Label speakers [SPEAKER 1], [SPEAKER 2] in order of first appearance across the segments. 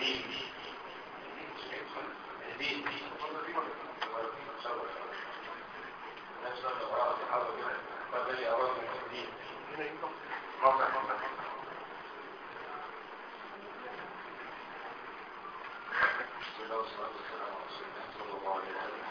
[SPEAKER 1] دين دين نفس الأمراض تحاول فبالي أراد من الدين موقع موقع بسم الله والصلاة والسلام على رسول الله صلى الله عليه وسلم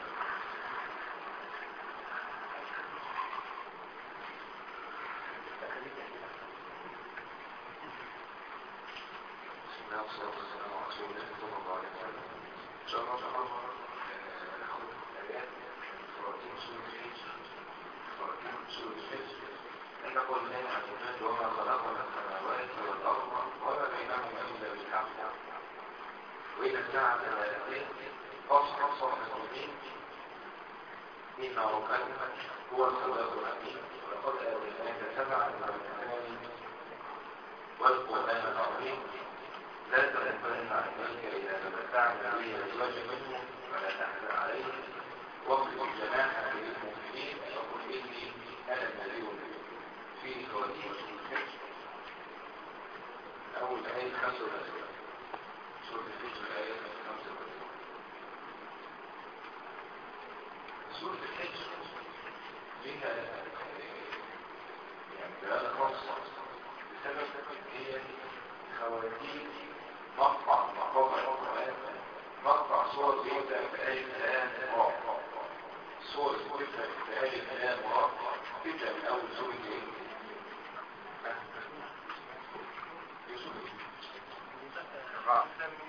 [SPEAKER 1] بسم الله والصلاة والسلام على رسول الله صلى الله عليه وسلم إن شاء الله تعالى ناخد آيات من خواتيم سورة الحج خواتيم سورة الحج إن قلنا عز وجل وما خلقنا السماوات والأرض وما بينهما إلا بالحق وإن الساعة لآتين فاصحى صاحبين إن ربك هو الخلاق الحكيم ولقد آتيناك سبعا من المثاني والقرآن العظيم لا تغفلن عينيك إذا تمتعنا به أزواج منهم ولا تحزن عليهم واخفض جناحك للمؤمنين وقل إني أنا النذير في خواتيم الحج أول آية 35 سورة الحج الآية 35 سورة الحج لها يعني دلالة خاصة بسبب هي خواتيم مقطع مقاطع القرآن مقطع صور بيبدأ بآية الآن راء صور بتبدأ بآية الآن راء تبدأ من أول سورة إيه؟ يوسف راء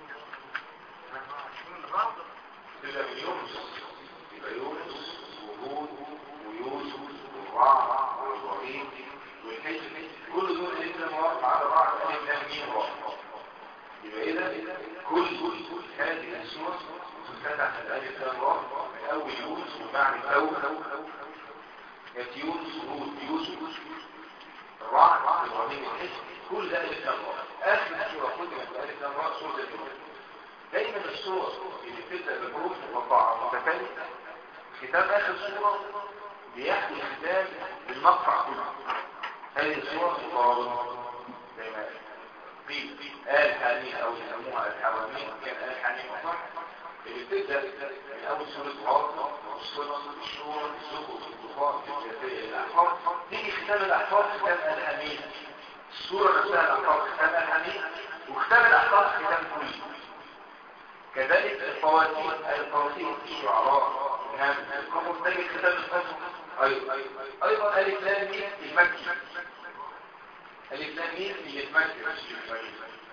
[SPEAKER 1] تبدأ من يونس يبقى يونس وهود ويوسف وراء وإبراهيم والحج كل دول الاسم واقف على بعض ألف لام ميم راء يبقى إذا كل كل هذه السور تفتح الألف لام راء من أول يونس وبعد أول كانت يونس وهود يوسف الراء إبراهيم الحج كل ده ألف لام راء آخر سورة ختمت بألف لام راء سورة الحج دايما السور اللي بتبدأ بالحروف المقطعة متتالية ختام آخر سورة بيحكي ختام بالمقطع كله هذه الصورة مقارنة زي ما قيل آل حنين أو يسموها الحوامين كان آل حنين صح اللي بتبدأ من أول سورة غاطة والصورة الشورى الزخرف الطوفان الجاثية الأحفاد تيجي ختام الأحفاد ختام آل حنين الصورة نفسها الأحفاد ختام آل حنين وختام الأحفاد ختام كلي كذلك الفواتير الفواتير الشعراء نعم القمر تجد ختام القمر أيضا أيضا ألف لام ميم المكي ألف لام ميم اللي المكي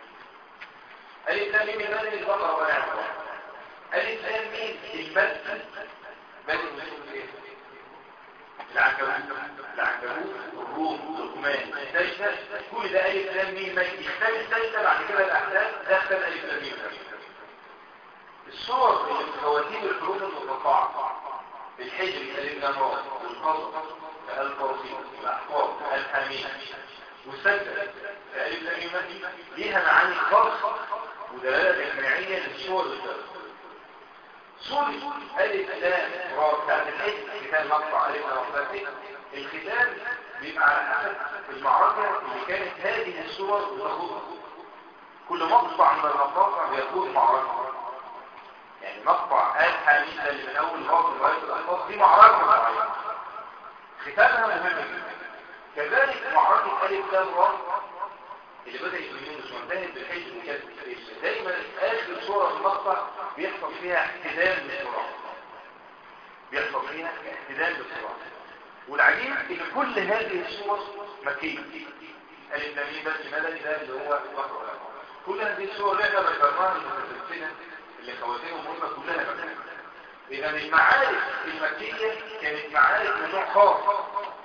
[SPEAKER 1] ألف لام ميم بني البقرة ولا عمران ألف لام ميم المكي بني المسلمين العنكبوت العنكبوت الروم الركمان السجدة كل ده ألف لام ميم مكي اختار السجدة بعد كده الأحداث دخل ألف لام ميم الصور اللي في خواتيم الحروف المقطعة الحجر الإمامات القصر القرصي الأحفاظ الحميد والسجدة الألف الأميمة ليها معاني خاصة ودلالة إجماعية للصور الثلاثة صورة ألف لام راء بتاعت الحجر كتاب مقطع ألف لام الختام بيبقى على حسب المعركة اللي كانت هذه الصور بتاخدها كل مقطع من المقاطع بيكون معركة يعني مقطع آل حميد اللي من أول غاض لغاية الأحفاظ دي معركة معينة ختامها مهم جدا كذلك معركة ألف لام راء اللي بدأت من يونس وانتهت بالحج وكانت دايما آخر صورة في المقطع بيحصل فيها احتدام بالصراع بيحصل فيها احتدام بالصراع والعجيب ان كل هذه الصور مكية ألف لام بس مدني ده اللي هو البقرة كل هذه الصور اللي احنا ذكرناها المتسلسلة اللي خواتيمهم هم كلها مكية إذا المعارك المكية كانت معارك من نوع خاص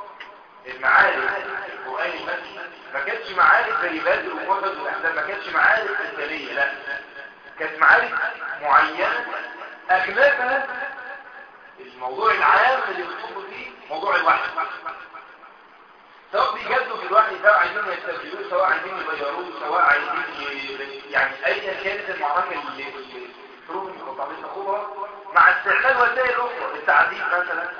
[SPEAKER 1] المعارك القرآن المكي ما كانتش معارك زي بدر ووفد والأحزاب ما كانتش معارك قتالية لا كانت معارك معينة أغلبها الموضوع العام اللي بتقوموا فيه موضوع الوحي سواء بيجدوا في الوحي سواء عايزين يستبدلوه سواء عايزين يغيروه سواء عايزين ي... يعني ايا كانت المعركه اللي الحروب المقطعيه تاخدها مع استعمال وسائل اخرى التعذيب مثلا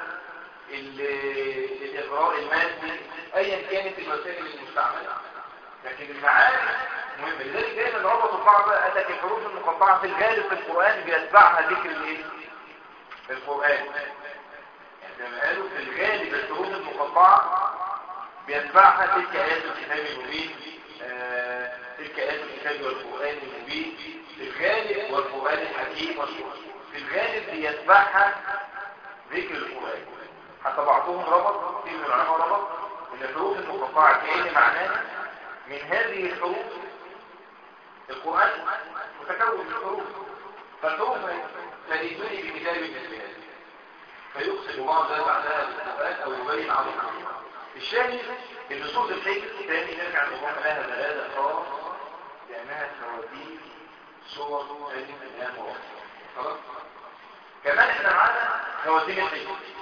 [SPEAKER 1] الاغراء المادي ايا كانت الوسائل المستعمله لكن المعارك مهمة لذلك دايما ربطوا بعض قال لك الحروف المقطعة في الغالب في القرآن بيتبعها ذكر الايه؟ القرآن يعني زي ما قالوا في الغالب الحروف المقطعة بيتبعها تلك آيات الكتاب المبين آه، تلك آيات الكتاب والقرآن المبين في الغالب والقرآن الحكيم والقرآن في الغالب بيتبعها ذكر القرآن حتى بعضهم ربط كثير من العلماء ربط ان الحروف المقطعة كأن معناها من هذه الحروف القرآن متكون من حروف فالحروف فليتوني بكتاب مثل هذا فيقصد بعض ذلك بعدها بالقرآن او يبين عظيم الشاهد ان صوت الحج تاني نرجع لنقول لها دلالة خاصة لانها خواتيم صور علم الان ووقت خلاص كمان احنا معانا خواتيم الحج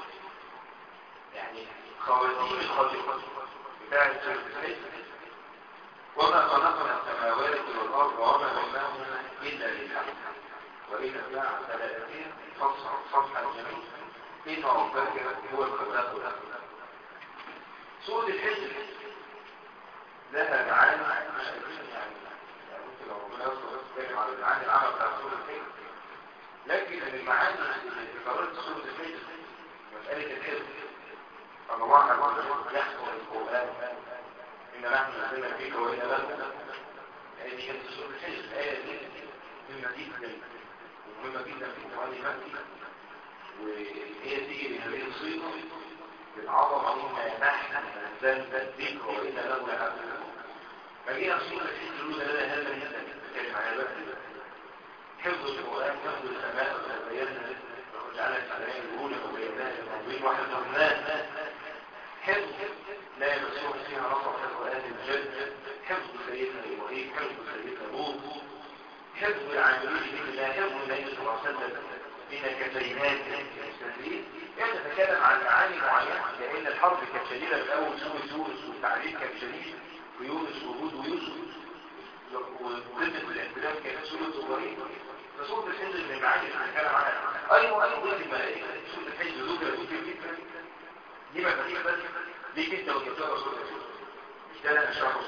[SPEAKER 1] يعني خواتيم الخلق بتاعت سورة الحج وما خلقنا السماوات والارض وما بينهما الا للحق وإن الساعة ثلاثين فصح صفحة جميل إن ربك هو الخلاق الأكبر سورة الحجر لها معاني مش عارفين يعني ممكن لو ربنا يصدر يتكلم على المعاني العامة بتاعت سورة الحجر لكن من المعاني اللي ذكرت سورة الحجر مسألة الحجر أن الله عز وجل يحكم القرآن إن نحن نزلنا فيك وإن له هذه هي سورة الحجر الآية دي مهمة جدا ومهمة جدا في القرآن المكي وهي تيجي من هذه الصيغة بالعظمة مما نحن نزلت الذكر وإن له لحفظ فجينا صورة الحجر الأولى لنا هذا الهدف نتكلم على بقى حفظ القرآن حفظ السماء وبينا وجعلنا السماء الأولى وبيناها للمؤمنين وحفظناه حفظ لا يمسوه فيها نصر حفظ أهل الجنة حفظ سيدنا إبراهيم حفظ سيدنا لوط حفظ العاملين بإذن الله حفظ النبي صلى الله عليه وسلم من الكتينات المستدرين يعني نتكلم عن معاني معينة لأن الحرب كانت شديدة من أول سورة يونس والتعليم كان شديد في يونس وهود ويوسف وقمة الاحتلال كانت سورة إبراهيم فسورة الحج من المعاني اللي بنتكلم عنها أيضا أيضا الملائكة سورة الحج ذكر كتير جدا دي ما فيش بس ليك أنت وتقرأ سورة الحج مش ده أنا أشرحه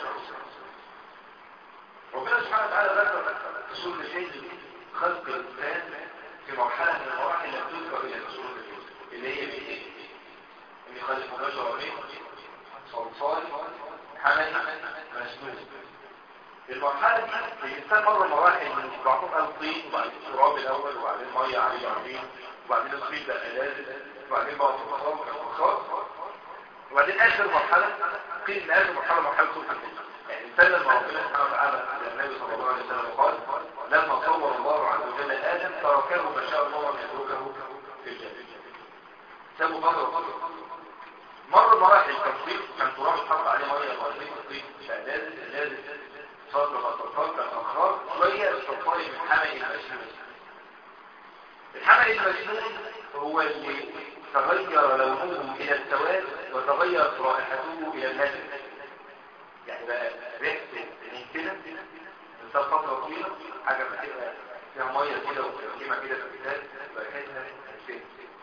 [SPEAKER 1] ربنا سبحانه وتعالى ذكر في سورة الحج خلق الإنسان في مرحلة من المراحل لم تذكر إلى سورة الحج اللي هي بإيه؟ إن خلق بشر منه صلصال حمل مسنون المرحلة دي الإنسان مر مراحل من بعضهم قال طين وبعدين التراب الأول وبعدين مية عليه عظيم وبعدين الطين بقى لازم وبعدين بقى فخار فخار وبعدين آخر مرحلة قيل إن آخر مرحلة مرحلة صلح الحج يعني الإنسان لما ربنا سبحانه وتعالى النبي صلى الله عليه وسلم قال لما صور الله عز وجل آدم تركه ما شاء الله أن يتركه في الجنة سابوا فترة فترة مر مراحل التنصيب كان تراب اتحط عليه ميه وعظيم الطين فلازم لازم صدر خططات كالأخرار شوية الصفاري من حمل المسنون الحمل المسنون هو اللي تغير لونه إلى السواد وتغير رائحته إلى النجم يعني بقى ريحته من كده من فترة طويلة حاجة ما تبقى فيها مية كده وكلمة كده في الكتاب ريحتها نسيت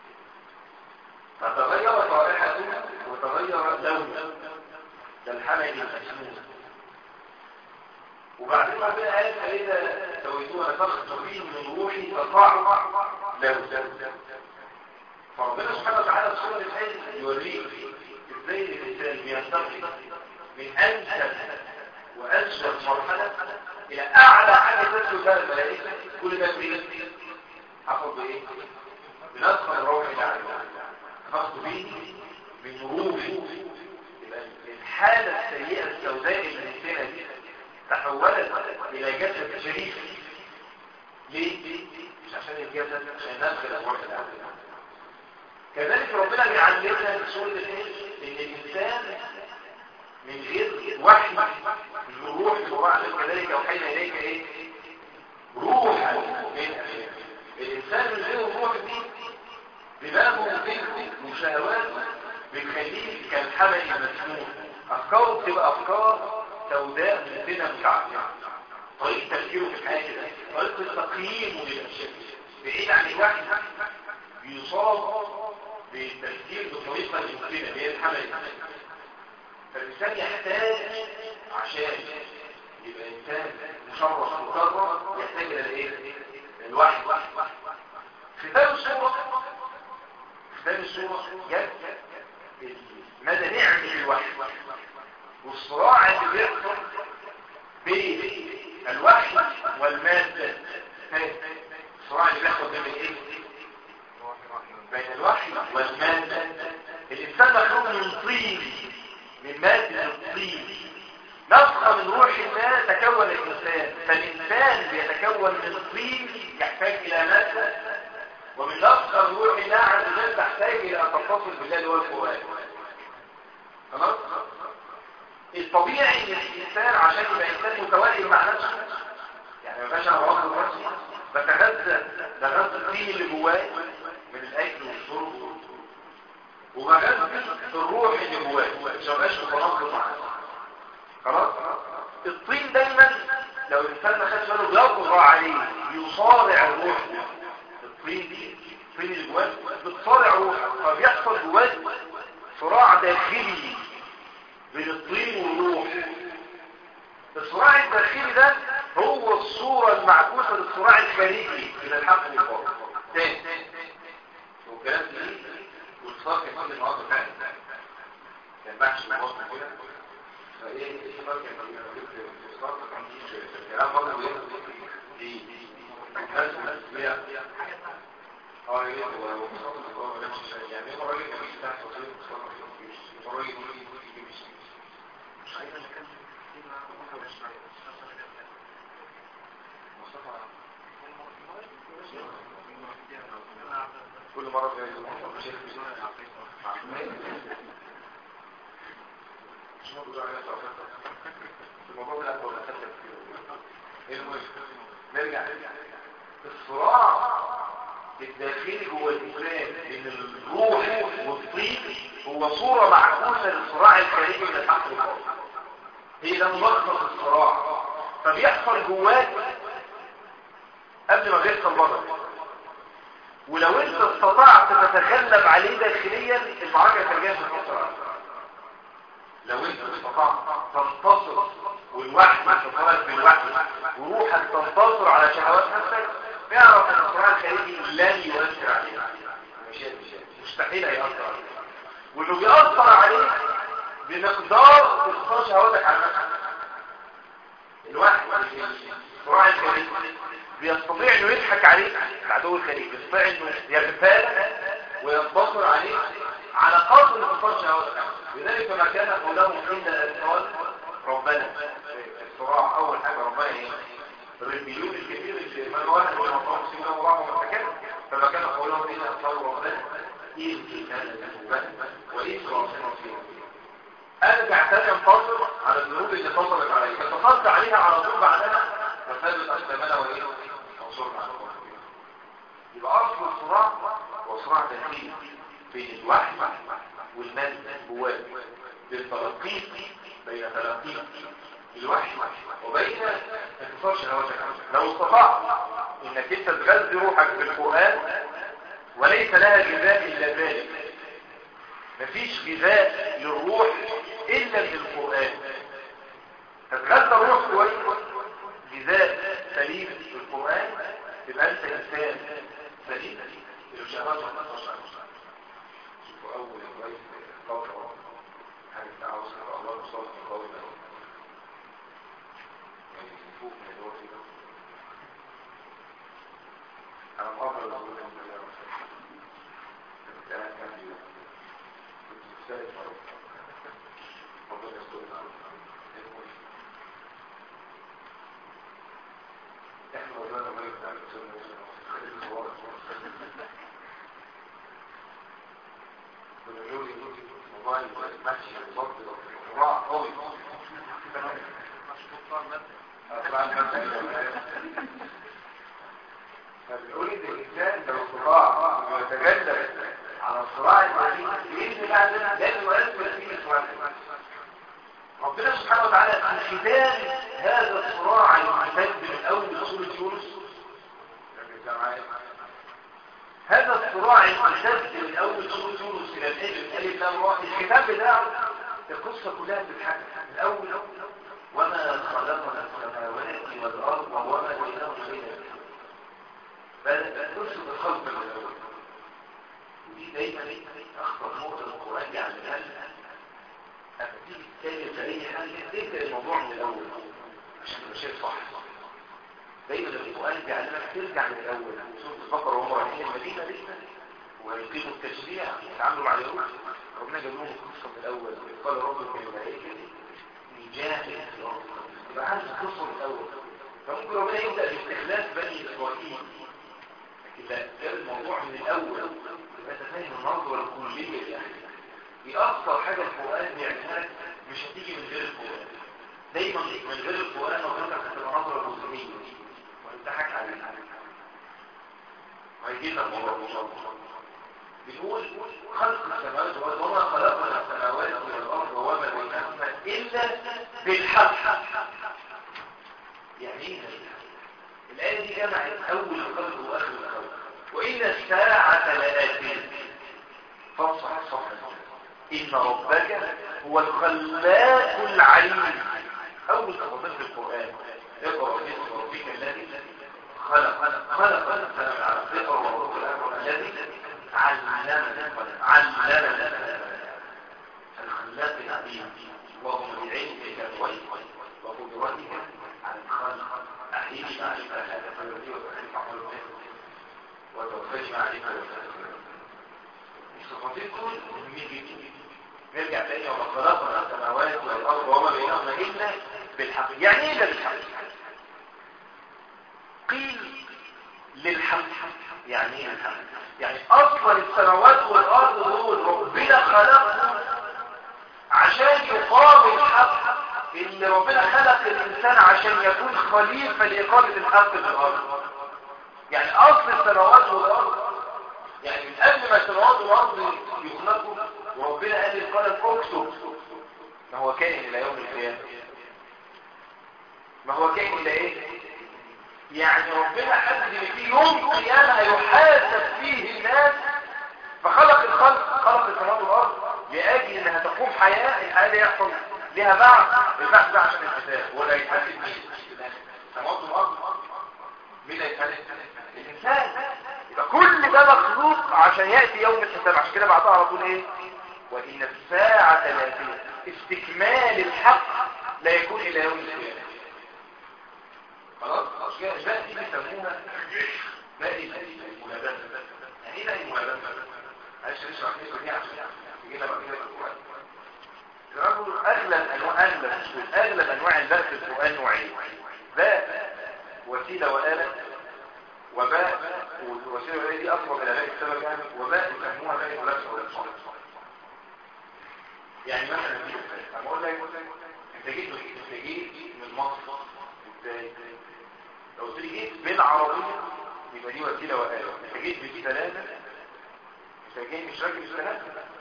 [SPEAKER 1] فتغيرت رائحته وتغير لونه ده الحمل المسنون وبعدين ربنا قال فإذا سويتوها نفخت فيه من روحي فطاعوا له فربنا سبحانه وتعالى في سورة الحج يوريك ازاي الإنسان بينتقل من أنسب وأسفل مرحلة إلى أعلى حاجة تدخل بها الملائكة كل ده بإيه؟ حصل بإيه؟ بنسخ الروح إلى عالم نفخت فيه من روحي الحالة السيئة السوداء الإنسانة دي تحولت إلى جسد شريف ليه؟ مش عشان الجسد عشان ندخل الروح الأعلى كذلك ربنا بيعلمنا في سورة الحج إن الإنسان من غير وحي من روح الله كذلك أوحينا إليك إيه؟ روح الإنسان من غير الروح دي دماغه وفكره وشهواته بتخليه كالحمل المسنون أفكاره بتبقى أفكار سوداء من سنة مكعبة طريقة تفكيره في الحياة كده طريقة تقييمه للأشياء بعيد عن الوحي بيصاب بالتفكير بطريقة المسنة اللي هي الحمل فالإنسان يحتاج عشان يبقى انسان مشرف مكرم يحتاج الى الايه الوحي ختام الصوره ختام الصوره جد مدى نعمه الوحي والصراع اللي بيحصل بين الوحي والماده الصراع اللي بيحصل بين الايه بين الوحي والماده الانسان مخلوق من طين من ماده الطين نفخة من روح الله تكون الإنسان فالإنسان بيتكون من طين يحتاج إلى مادة ومن نفخة من روح الله عز وجل تحتاج إلى أن تتصل بالله اللي هو القرآن خلاص؟ الطبيعي ان الانسان عشان يبقى انسان متوائم مع نفسه يعني ما بقاش انا برفض نفسي بتغذى بغذى الطين اللي جواي من الاكل والشرب وبغذى الروح اللي جواي مش هبقاش متناقض مع نفسي خلاص الطين دايما لو الانسان ما خدش باله بيطغى عليه يصارع الروح الطين دي الطين اللي جواه بتصارع روحك فبيحصل جواه صراع داخلي بين الطين والروح الصراع الداخلي ده هو الصورة المعكوسة للصراع الخارجي من الحق والباطل تاني والكلام ده واتصال كان كل النهارده فعلا كان بحث مع وصل كده فايه ايه الفرق بين الاتصال كان في الكلام برضه دي دي الناس الناس اه ايه هو مصطفى ما كانش يعني هو راجل كان بيفتح تصوير مصطفى راجل مش عايز انا كان كل مرة في مش موجود على الموضوع ده أكبر المهم نرجع الصراع الداخلي جوه الإنسان بين الروح والطين هو صورة معكوسة للصراع الخارجي من الحق والباطل هي ده ملخص الصراع فبيحصل جواك قبل ما بيحصل بره ولو انت استطعت تتغلب عليه داخليا المعركة الخارجية مش هتنتصر لو انت استطعت تنتصر والوحي تنتصر بالوحي وروحك تنتصر على شهوات نفسك اعرف ان الصراع الخارجي لن يؤثر عليك مش مستحيل هيأثر عليك وانه بيأثر عليك بمقدار استخراج شهواتك عن نفسك الواحد الصراع الخارجي بيستطيع انه يضحك عليك العدو الخارجي بيستطيع انه يغفالك وينتصر عليك على قدر انتصار شهواتك لذلك ما كان قولهم عند الأطفال ربنا الصراع اول حاجه ربنا ايه الربيون الكثير اللي من واحد من المطار سيدنا الله ومتكلم فما كان قولهم إن أطفال ربنا إيه كان الذنوبات وإيه صراحنا فيه أرجع تاني انتصر على الذنوب اللي انتصرت عليها فانتصرت عليها على طول بعدها وثابت أسلامنا وإيه وصرنا على الله يبقى أصل الصراع هو صراع داخلي بين الوحي والمال جواه بالتلقيق بين تلقيق الوحي وبين انتصار شهواتك لو استطعت انك انت تغذي روحك بالقرآن وليس لها غذاء الا ذلك مفيش غذاء للروح الا بالقرآن تتغذى الروح كويس غذاء سليم بالقرآن يبقى انت انسان سليم الشهوات شوفوا اول كويس قول حاجه تعالوا صلى الله عليه وسلم قول فوق من الدور كده انا مقابل الامر الحمد لله كنت انا كان كنت مستعد مرة ربنا يسترنا احنا وزانا ما يفتح السنة خليل الصوارح ونجوري موبايل ماشي بالضبط راح قوي فبنريد الإنسان لو استطاع أن يتجلب على الصراع الوحيد بإذن الله عز وجل لازم يؤثر فيه الصراع ربنا سبحانه وتعالى في ختام هذا الصراع الممتد من أول سورة يونس هذا الصراع الممتد من أول سورة يونس إلى الألف الألف لام را الكتاب بتاعه القصة كلها بتتحكم من أول وما خلقنا السماوات والأرض وما بينهما إلا بل ترسل الخلق من الأول ودي دايما أخطر نقطة القرآن دي عندها أما تيجي تتكلم في أي حاجة تبدأ الموضوع من الأول عشان تبقى شايف صح دايما القرآن بيعلمك ترجع من الأول سورة البقرة وهم رايحين المدينة دي ويقيموا التشريع يتعاملوا مع اليهود ربنا جاب لهم القصة من الأول قال ربكم الملائكة نجاة في الأرض يبقى عارف القصة من الأول فممكن ربنا يبدأ باستخلاف بني إسرائيل لكن لا جاب الموضوع من الأول يبقى أنت فاهم النظرة الكلية دي دي أكثر حاجة القرآن بيعملها لك مش هتيجي من غير القرآن دايما من غير القرآن وغيرك هتبقى نظرة جزئية ويضحك عليك وهيجي لنا الموضوع إن شاء الله بيقول خلق السماوات والارض وما خلقنا السماوات والارض وما بينهما الا بالحق يعني ايه الايه دي جمعت اول الخلق واخر الخلق وان الساعه لاتيه فاصح صح ان ربك هو الخلاق العليم اول تفاصيل في القران اقرا باسم ربك الذي خلق خلق السماوات والارض اقرا وربك الاكبر الذي علمنا علمنا الخلاق العليم وهو من العلم كالوي وقدرته على الخلق أحيي معرفة هذا فالذي وتحريف عمل وتوفي معرفة الصفاتين دول مهمين جدا نرجع تاني وما خلقنا السماوات والأرض وما بينهما إلا بالحق يعني إيه إلا بالحق قيل للحق يعني ايه الحق يعني اصلا السماوات والارض دول ربنا خلقهم عشان يقام الحق ان ربنا خلق الانسان عشان يكون خليفه لاقامه الحق في الارض يعني اصل السماوات والارض يعني من قبل ما السماوات والارض يخلقوا وربنا قال للقلم اكتب ما هو كائن الى يوم القيامه ما هو كائن الى ايه يعني ربنا حدد ان في يوم قيامه هيحاسب فيه الناس فخلق الخلق خلق السماوات والارض لاجل انها تقوم حياه الحياه دي يحصل لها بعث البعث ده عشان الحساب ولا يتحاسب مين السماوات والارض مين اللي يتحاسب الانسان يبقى كل ده مخلوق عشان ياتي يوم الحساب عشان كده بعدها على طول ايه وان الساعه لاتيه استكمال الحق لا يكون الى يوم القيامه خلاص باقي دي بيسموها باقي الملابسه يعني ايه باقي الملابسه معلش نشرح كده دي عشان تجينا بقى كده القران الرجل اغلب انواع اغلب اغلب انواع الباء في القران نوعين باء وسيله واله وباء وسيله واله دي اقرب الى باء السبب يعني وباء يسموها باء الملابسه والاتصال يعني مثلا دي انا اقول لك انت جيت انت جيت من مصر ازاي لو قلت لي جيت بالعربية يبقى دي وسيلة وآلة انت جيت بدي ثلاثة انت جاي مش راجل ثلاثة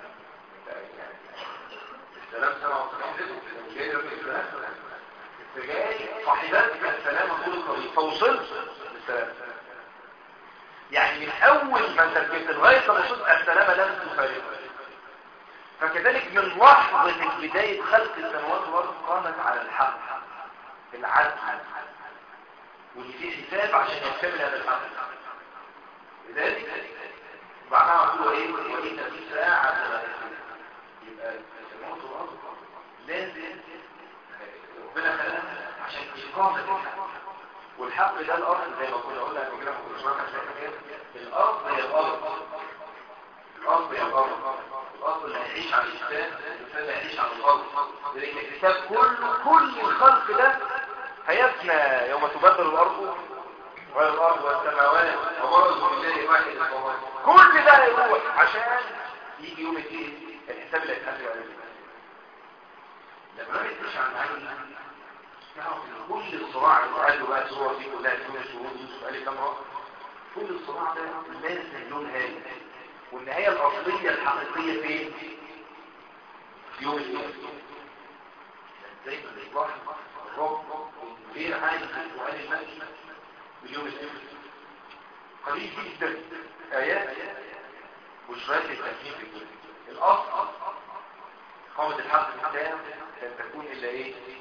[SPEAKER 1] السلام سلام مش جاي راجل ثلاثة انت جاي صاحباتك السلامة طول الطريق فوصلت للسلام يعني من اول ما انت ركبت لغايه ما وصلت السلامة لم تفارقك فكذلك من لحظة بداية خلق السماوات والارض قامت على الحق العدل واللي فيه حساب عشان يكتمل هذا الحق لذلك بعدها نقول ايه وإن في ساعة يبقى السماوات والارض لازم ربنا خلقها عشان إقامة الحق والحق ده الأرض زي ما كنا قلنا قبل كده ما كناش معانا الأرض هي الأرض الأرض هي الأرض الأرض اللي هيعيش على الإنسان الإنسان اللي هيعيش على الأرض لأن الكتاب كله كل الخلق ده هيفنى يوم تبدل الأرض والأرض والسماوات وبرزوا بالله واحد الصمد كل ده هيروح عشان يجي يوم الدين الحساب اللي هيتحاسب عليه لما ما يتمشي عن معين تعرف ان كل الصراع اللي قال له بقى صور دي كلها تكون شهود يوسف قال كام رأس كل الصراع ده لازم له نهايه والنهايه الاصليه الحقيقيه فين؟ في يوم الدين زي ما بيطلع الرب غير عايز في القرآن المكي باليوم الدين قليل جدا آيات بشرات التنفيذ في الدنيا الأصل قامة الحق الإنسان لن تكون إلا إيه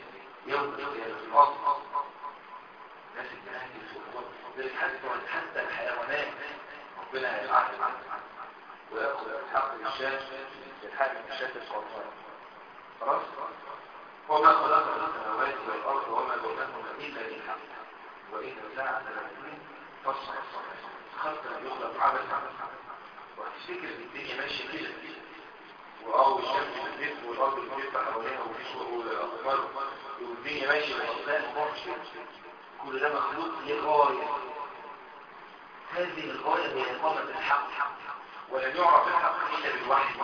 [SPEAKER 1] يوم القيامة في الأرض ناس الجنات يسوقون ذلك حتى حتى الحيوانات ربنا هيبعث عنها ويأخذ الحق الشاة الحق من الشاة القرآن خلاص وما خلقنا السماوات والأرض وما بينهما إلا بالحق وإن الساعة لتكون تصعد خلق يخلق عبثا وتفتكر ان الدنيا ماشيه كده واو الشمس بتلف والارض بتلف حواليها وفي شروق واقمار والدنيا ماشيه ولا الموضوع مش كده كل ده مخلوق لغايه هذه الغايه هي اقامه الحق ولن يعرف الحق الا بالوحي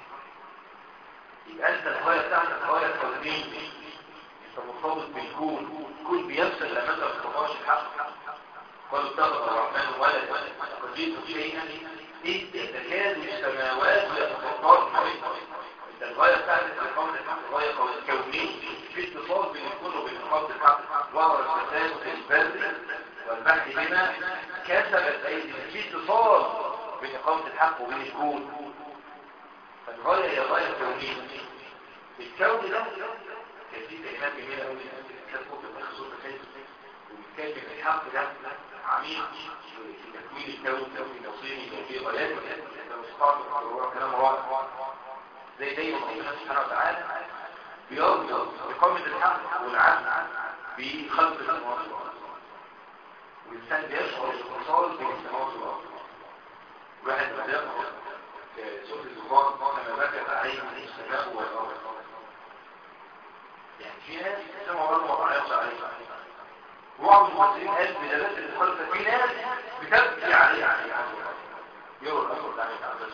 [SPEAKER 1] يبقى انت الغايه بتاعتك غايه كونيه انت مرتبط بالكون الكون بيفصل لما انت ما تطلعش الحق قال اتخذ الرحمن ولدا لقد جئت شيئا إذ تكاد السماوات يتفطرن انت الغايه بتاعتك اقامه الحق غايه كونيه في اتصال بين الكون وبين اقامه الحق ظهر الفساد في البر والبحث بما كسبت ايدي في اتصال بين اقامه الحق وبين الكون فالغايه هي غايه كونيه الكون ده كان فيه كلمات جميله قوي كانت ممكن تخصص الخير وبيتكلم الحق ده عميق في تكوين الكون تكوين توصيلي وفي غايات ومستقبل كلام رائع زي دايما ربنا سبحانه وتعالى بيربط إقامة الحق والعدل بخلق السماوات والأرض والإنسان بيشعر بالاتصال بين السماوات والأرض واحد ما يقرأ سورة الزخارف كما بكت عليهم السماء والأرض يعني في ناس السماء والأرض ما يخشى عليها وبعض المصريين قال بدلات الخلفة في ناس بتبكي عليها يرى الأمر ده عن عباس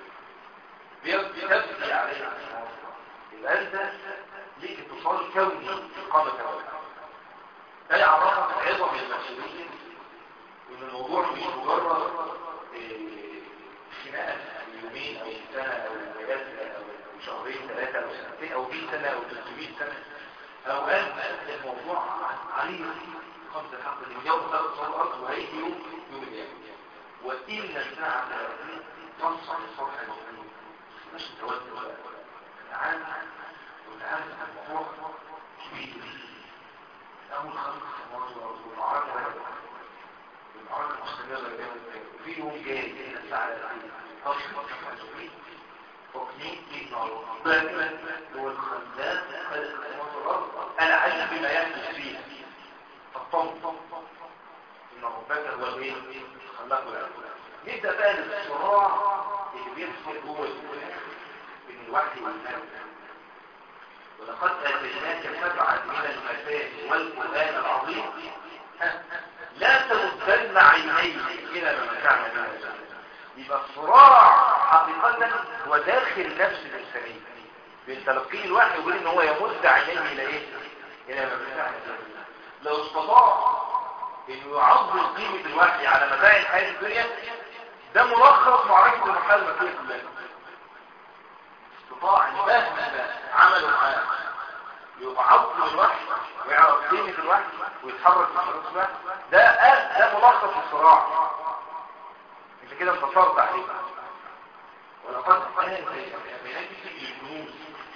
[SPEAKER 1] بتبكي عليها يبقى أنت ليك اتصال كوني في قامة كوني ده يعرفك عظم المسؤولية وإن الموضوع مش مجرد خناقة يومين أو سنة أو ثلاثة أو شهرين ثلاثة أو سنتين أو 100 سنة أو 300 سنة أو أن الموضوع عليه خمسة الحق اللي يوم خلق الأرض وهيجي يوم يوم القيامة وإن الساعة تصعد صرح المؤمنين مش متوتر ولا العالم والعالم الموضوع كبير أول خلق السماوات والأرض والمعركة المعركة مستمرة في يوم جاي الساعة تصعد صرح المؤمنين وقنين ابن الله باتمن هو الخلاق خلق السماوات والأرض العجب بما يحدث فيها الطم إن ربك هو الايه خلاق العالم نبدأ بقى الصراع اللي بيحصل جوه بين الوحي والنبي ولقد آتيناك سبعا من المثاني والقرآن العظيم لا تمدن عينيك إلى ما متعنا به يبقى الصراع حقيقة هو داخل نفس الإنسانية بين تلقيه الوحي وبين ان هو يمد عينيه إلى إيه؟ إلى ما متعنا به لو استطاع انه يعظم قيمة الوحي على متاع الحياة الدنيا ده ملخص معركة المرحلة المكية كلها استطاع ان مهما عملوا معاه يعظم الوحي ويعرف قيمة الوحي ويتحرك في حركة الوحي ده ده ملخص الصراع انت كده انتصرت عليه ولقد كان بينك في الجنود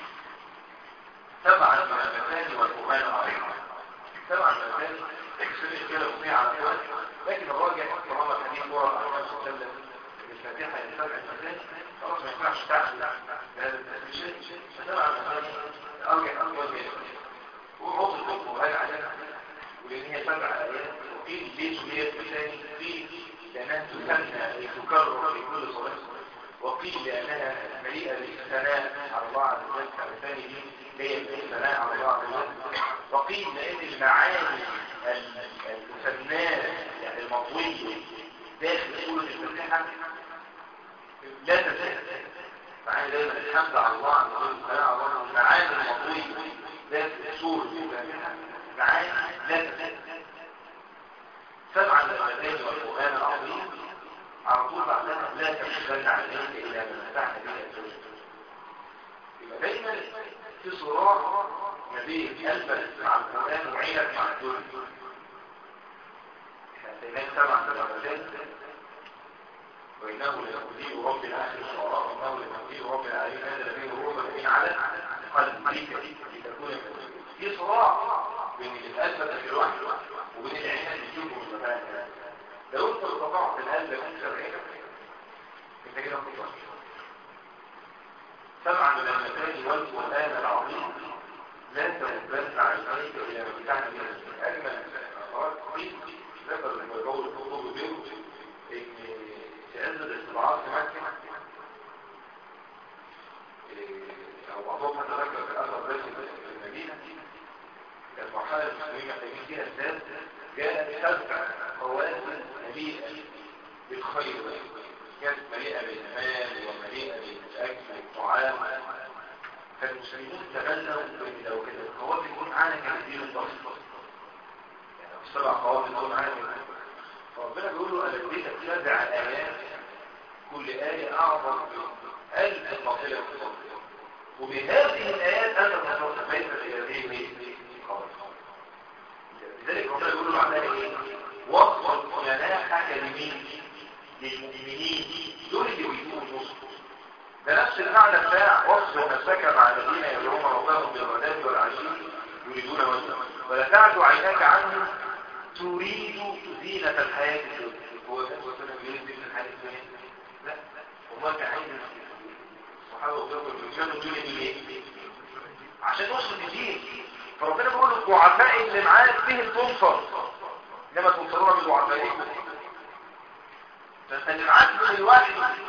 [SPEAKER 1] تبعا من المثاني والقرآن العظيم طبعا المثاني تكسر كده وفيها على الوقت لكن الراجع طالما الحديث ورا الأحوال صلى الله عليه وسلم الفاتحة لسبع المثاني خلاص ما ينفعش تعمل هذا الشيء فطبعا المثاني أرجع أول ما وحط القرآن عليها ولأن هي سبع آيات وقيل ليش هي المثاني قيل لأنها تسمى تكرر في كل صلاة وقيل لأنها مليئة بالثناء على الله عز وجل كمثاني دي هي الثناء على الله عز وجل وقيل لأن المعاني المثناه يعني المطوية داخل سورة الفاتحة لا تزال معاني دايما الحمد على الله عز وجل والثناء على الله المعاني المطوية داخل سورة الفاتحة معاني لا تزال سبعا للمثاني والقرآن العظيم على طول بعدها لا تحزن عليك إلا من فتحنا به الزوجة يبقى دايما في صراع ما بين قلبك مع القرآن وعينك مع الدنيا هناك سبع سبع مسائل وإنه لتقدير رب الآخر الشعراء وإنه لتقدير رب العالمين هذا الذي هو مبني على قلبك لتكون من في صراع بين الألفة في الوحي وبين العين اللي تشوفه من المكان لو انت استطعت القلب من شرعيك انت كده مطلع سمعا من المكان والقرآن العظيم لا تمدن عينيك إلى مفتاح من أجمل أخوات قريب ذكر لما يقول الخطوب بيوت إن تأذد الاستضعاف في مكة أو بعضهم تذكر في الأثر الرسمي في المدينة كانت مرحلة المسلمين محتاجين فيها الذات جاءت سبع قواسم مليئة بالخير كانت مليئة بالمال ومليئة بالأكل والطعام فالمسلمون تبنوا بأن لو كانت القوافل يكون معانا كان دين الضغط يعني السبع قوافل يكون معانا فربنا بيقول له أنا اديتك سبع آيات كل آية أعظم من ألف باطلة في الصدر وبهذه الآيات أنت تصرف كيف في هذه لذلك ربنا يقول له عنها ايه وصل جناحك لمين للمؤمنين دول اللي بيجيبوا النصر ده نفس المعنى بتاع وصل نفسك مع الذين يدعون ربهم بالغداة والعشي يريدون وجهه ولا تعد عيناك عنهم تريد زينة الحياة الدنيا هو ده وسلم يريد زينة الحياة الدنيا لا وما كان عايز الصحابة وقالوا الرجال دول ايه عشان نوصل لدين فربنا بيقول الضعفاء اللي معاك فيه تنصر انما تنصرون بضعفائكم فانت اللي معاك من الواحد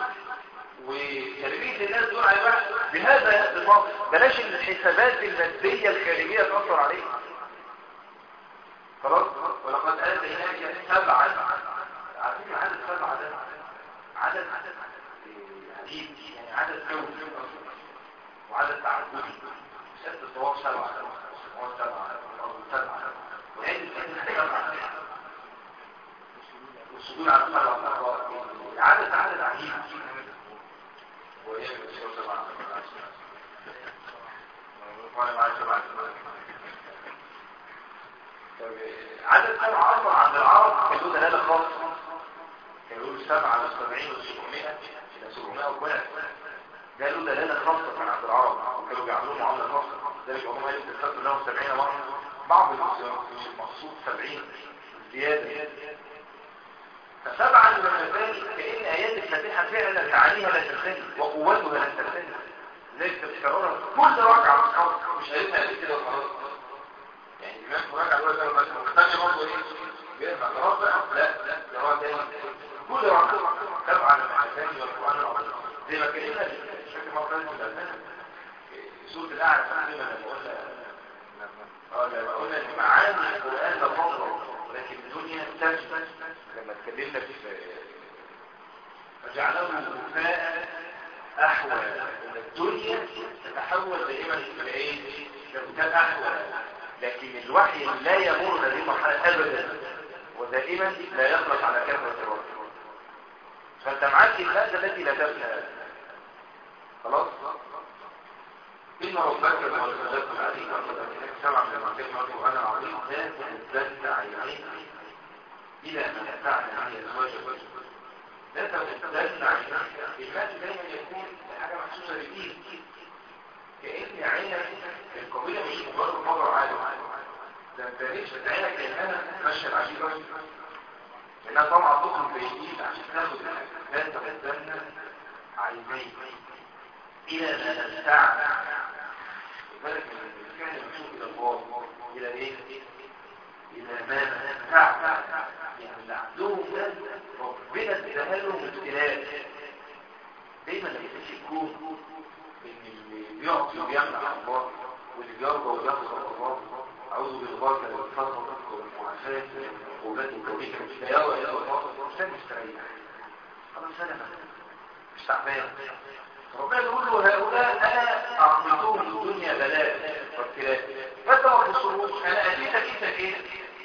[SPEAKER 1] وتربيه الناس دول على الواحد بهذا يأتي الله بلاش الحسابات الماديه الخارجيه تاثر عليك خلاص ولقد اتيناك سبعا عارفين عدد سبعه ده عدد عجيب يعني عدد كون وعدد تعددي ست الطواف سبعه والسجود على الصلاة عدد عدد عجيب ويعمل الشيء سبعة وانا معي سبعة عدد سبعة أصلا عند العرب كانوا دلالة خاصة كانوا يقولوا سبعة من سبعين وسبعمائة إلى سبعمائة وكوات ده له دلالة خاصة كان عند العرب وكانوا بيعملوا معاملة خاصة ذلك هم قالوا تستثمر لهم سبعين مرة بعض المقصود سبعين زيادة فسبعا من المثال كأن آيات الفاتحة فعلا تعانيها لا تختلف وقوتها لا تختلف ليس تكررها كل ركعة مش قالتها قبل كده وخلاص يعني الإمام في ركعة الأولى كانوا بس مختلف برضه إيه بيرفع خلاص بقى لا لا ده هو تاني كل ركعة سبعا من المثال والقرآن العظيم زي ما كلمنا بشكل مرة ثانية سورة الأعلى تقريبا لما قلنا اه لما قلنا ان معاني القرآن ده فضل لكن الدنيا تنسى لما اتكلمنا في فجعله وفاء أحوى ان الدنيا تتحول دائما الى ايه؟ لوفاء أحوى لكن الوحي لا يمر هذه المرحلة أبدا ودائما لا يخلص على كثرة الرد فانت معاك المادة التي لا تفنى خلاص إن ربك هو الخزاق العليم وكذلك سمع من المعتقد القرآن العظيم لا تمدن عينيك إلى ما يتعلم عن أزواج الوجه لا تمدن عينيك المال دايما يكون حاجة محسوسة بإيد كأن عينك القضية مش مجرد نظر عالم ده انت ليش عينك كأنها ماشية العجيبة لأنها طبعا تخرج بإيد عشان تاخد لا تمدن عينيك إلى ما نستعمل لذلك كان يمشون إلى الله إلى إيه؟ إلى ما نستعمل يعني اللي عندهم ده ربنا اداها لهم ابتلاء دايما لما يكون ان اللي بيعطي وبيمنع الله واللي بيرضى ويغفر الله أعوذ بالغرب والفضل والمعافاة والعقوبات الكونية مش لا يرى إلى الله مش مستريح خلاص أنا مش تعبان ربنا يقول له هؤلاء انا اعطيتهم الدنيا بلاء وابتلاء فانت ما تبصروش انا اديتك انت ايه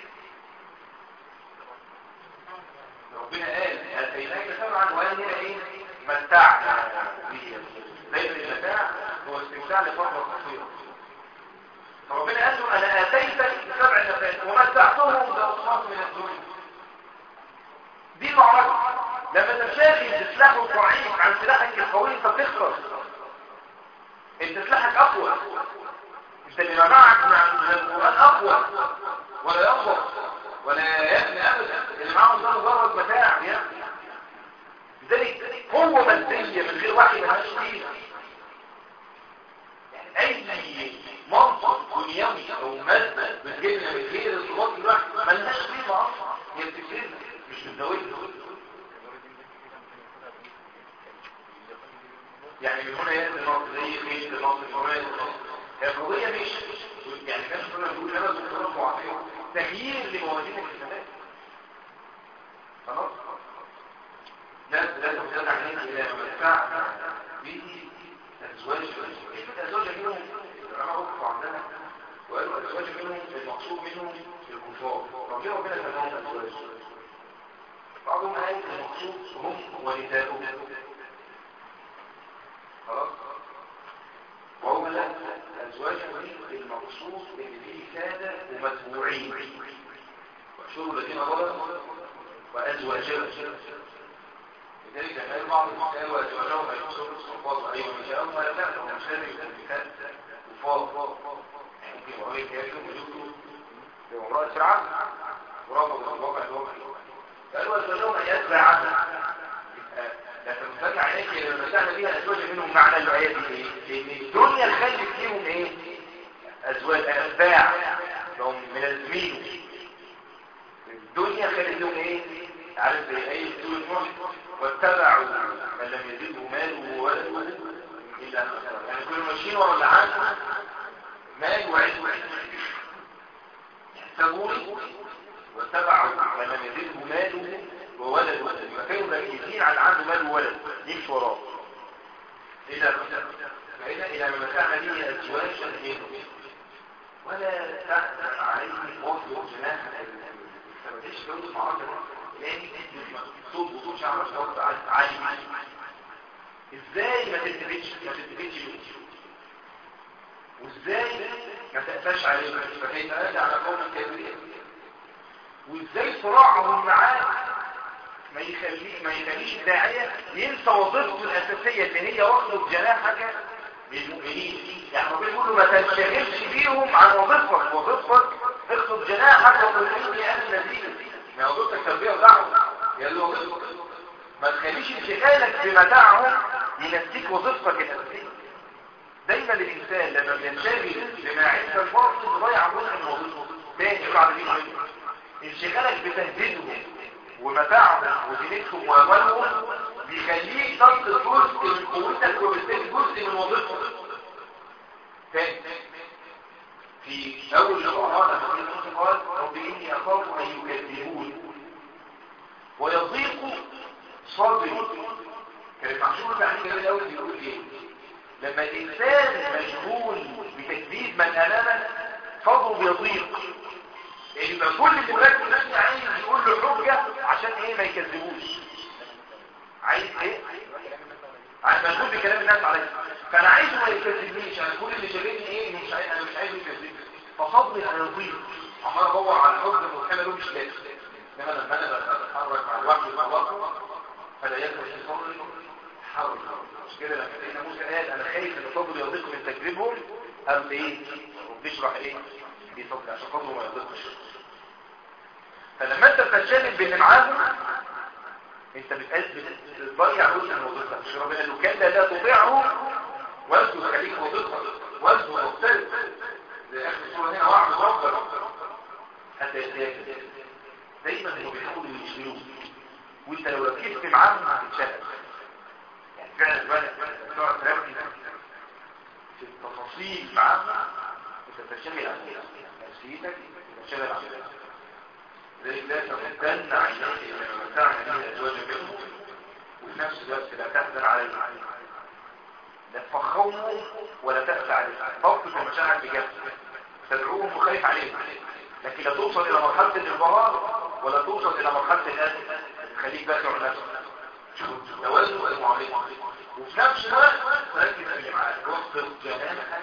[SPEAKER 1] ربنا قال اتيناك سبعا وقال هنا ايه متعنا به ليس المتاع هو استمتاع لفتره قصيره فربنا قال له انا اتيتك سبع نفات ومتعتهم باصوات من الدنيا دي معركه لما تشاغل بسلاحه الضعيف عن سلاحك القوي انت بتخسر انت سلاحك اقوى انت انت اللي منعك من القرآن اقوى ولا ينظر ولا يبني ابدا اللي معاهم ده مجرد متاع يا لذلك قوة مادية من غير وحي ملهاش قيمة يعني اي منطق دنيوي او مادة بتجيبنا من غير الصفات الواحد ملهاش قيمة اصلا هي بتفيدنا مش بتزودنا يعني من هنا يأتي النص زي خيل النص الفرائض هي قضية مش يعني كان كنا بنقول انا دكتور معافية تغيير لموازين الحسابات خلاص لا لا تحتاج علينا الى منفعة به ازواج كيف ازواج منهم العلماء وقفوا عندنا وقالوا ازواج منهم المقصود منهم الكفار طب ليه ربنا سماهم ازواج بعضهم قال المقصود هم ونساؤهم خلاص وهو لا أزواج المقصود اللي فيه سادة ومتبوعين واحشروا الذين ظلموا وأزواجهم لذلك قال بعض المسائل وأزواجهم يحصلوا الصفات عليهم ومشاءهم ولا لا هم مش لازم يكون مثال وفاض ممكن وهي كافر وجوده بامرأة فرعون ورفض الواقع اللي هو قالوا أزواجهم يتبع عنها لا تنفتح عليك لما مسألة فيها أزواج منهم معنى الآية دي إيه؟ لأن الدنيا خلت فيهم إيه؟ أزواج أتباع لهم من الزمين الدنيا خلت لهم إيه؟ عارف زي أي سورة نوح واتبعوا من لم يزده ماله وولده إلا يعني كل ماشيين ورا اللي عنده مال وعز يحسبون واتبعوا من لم يزده ماله وولد ولد فكانوا مركزين على عنده مال وولد يمشي وراه إذا فإذا إلى ما كان به أزواج منه ولا تحزن عليه وفي جناح فما تيجي تقول معاذ لأن صوت وصوت شعر شعر عالي ازاي ما تلتفتش ما تلتفتش وازاي ما تقفاش عليه فكيف أدى على قوم كافرين وازاي صراعهم معاه ما يخليه ما يخليش الداعية ينسى وظيفته الأساسية اللي هي وقت جناحك للمؤمنين يعني ربنا يقول له ما تنشغلش بيهم عن وظيفتك وظيفتك اخطب جناحك وظيفتك لأهل النزيل ما وظيفتك تربية ودعوة يا له ما تخليش انشغالك بمتاعهم ينسيك وظيفتك الأساسية دايما الإنسان لما بينشغل بما عند الفرد يضيع جزء من وظيفته تاني بعد دي انشغالك بتهديدهم ومتاعهم ودينتهم واموالهم بيخليك تفقد جزء من قوتك وبالتالي جزء من وظيفتك تاني في اول القران لما قال رب اني اخاف ان يكذبون ويضيق صدري كانت محشور تعليم جميل قوي بيقول ايه لما الانسان مشغول بتكذيب من امامه صدره بيضيق يبقى كل اللي مركز نفسي عايز يقول له حجة عشان ايه ما يكذبوش عايز ايه عايز مشغول بكلام الناس عليه فانا عايزه ما يكذبنيش انا كل اللي شاغلني ايه مش عايز انا مش عايزه يكذبني فصبري انا يضيق عمال ادور على الحجة المتحمل له مش لاقي انما لما انا بتحرك مع الوحي مع الوقت فلا يكون في صدري حرج مش كده لما سيدنا موسى قال انا خايف ان صدري يضيق من تكذيبهم قال ايه بيشرح ايه بيصدق عشان قدره ما يضيقش فلما انت بتتشامل باللي معاهم انت بتضيع جزء من وظيفتك مش ربنا قال له كلا لا تطيعه واسجد خليك وظيفتك واسجد مختلف زي اخر الصوره هنا واحد ربك حتى يتاكد دايما هم بيحاولوا يشغلوك وانت لو ركزت معاهم هتتشغل يعني فعلا بالك تقعد تركز في التفاصيل معاهم انت تشتغل على نفسيتك تشتغل على ذلك لا تمتن عينيك لما متعنا به ازواج منهم وفي نفس الوقت لا تحزن على المعنى لا تفخموا ولا تأسى عليهم موقف المشاعر بجد تدعوهم وخايف عليهم لكن لا توصل الى مرحلة الانبهار ولا توصل الى مرحلة الاسف خليك باكي على نفسك توازن المعاملة وفي نفس الوقت تركز في اللي معاك وسط جنانك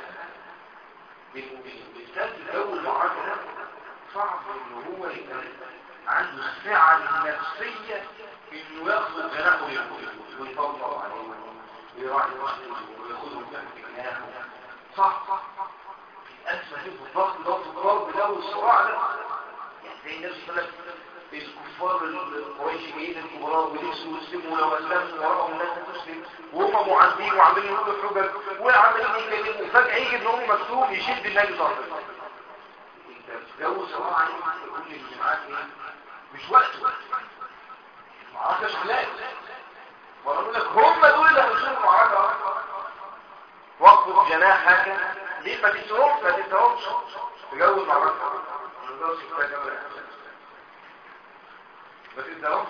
[SPEAKER 1] بالذات الجو المعركة صعب ان هو يبقى عنده السعة النفسية انه ياخذ جناحه ويطبق عليه ويراعي وقته وياخذه تحت جناحه صح في اسفل في الضغط ده والضرب ده والصراع ده يعني زي الناس صلى الكفار القريشيين الكبراء ولبسوا ويسلموا لو اسلموا وراهم الناس تسلم وهم معاندين وعاملين يقولوا حجج وعمالين يتكلموا فجاه يجي ابن ام مكتوم يشد النبي صلى الله عليه وسلم انت في جو صراع كل اللي معاك ايه مش وقته معركه شغلات وقالوا لك هم دول اللي هيشوفوا المعركه وقف جناحك ليه ما تنسوهمش ما تنسوهمش في جو المعركه ما تقدرش تتكلم ما تنسوهمش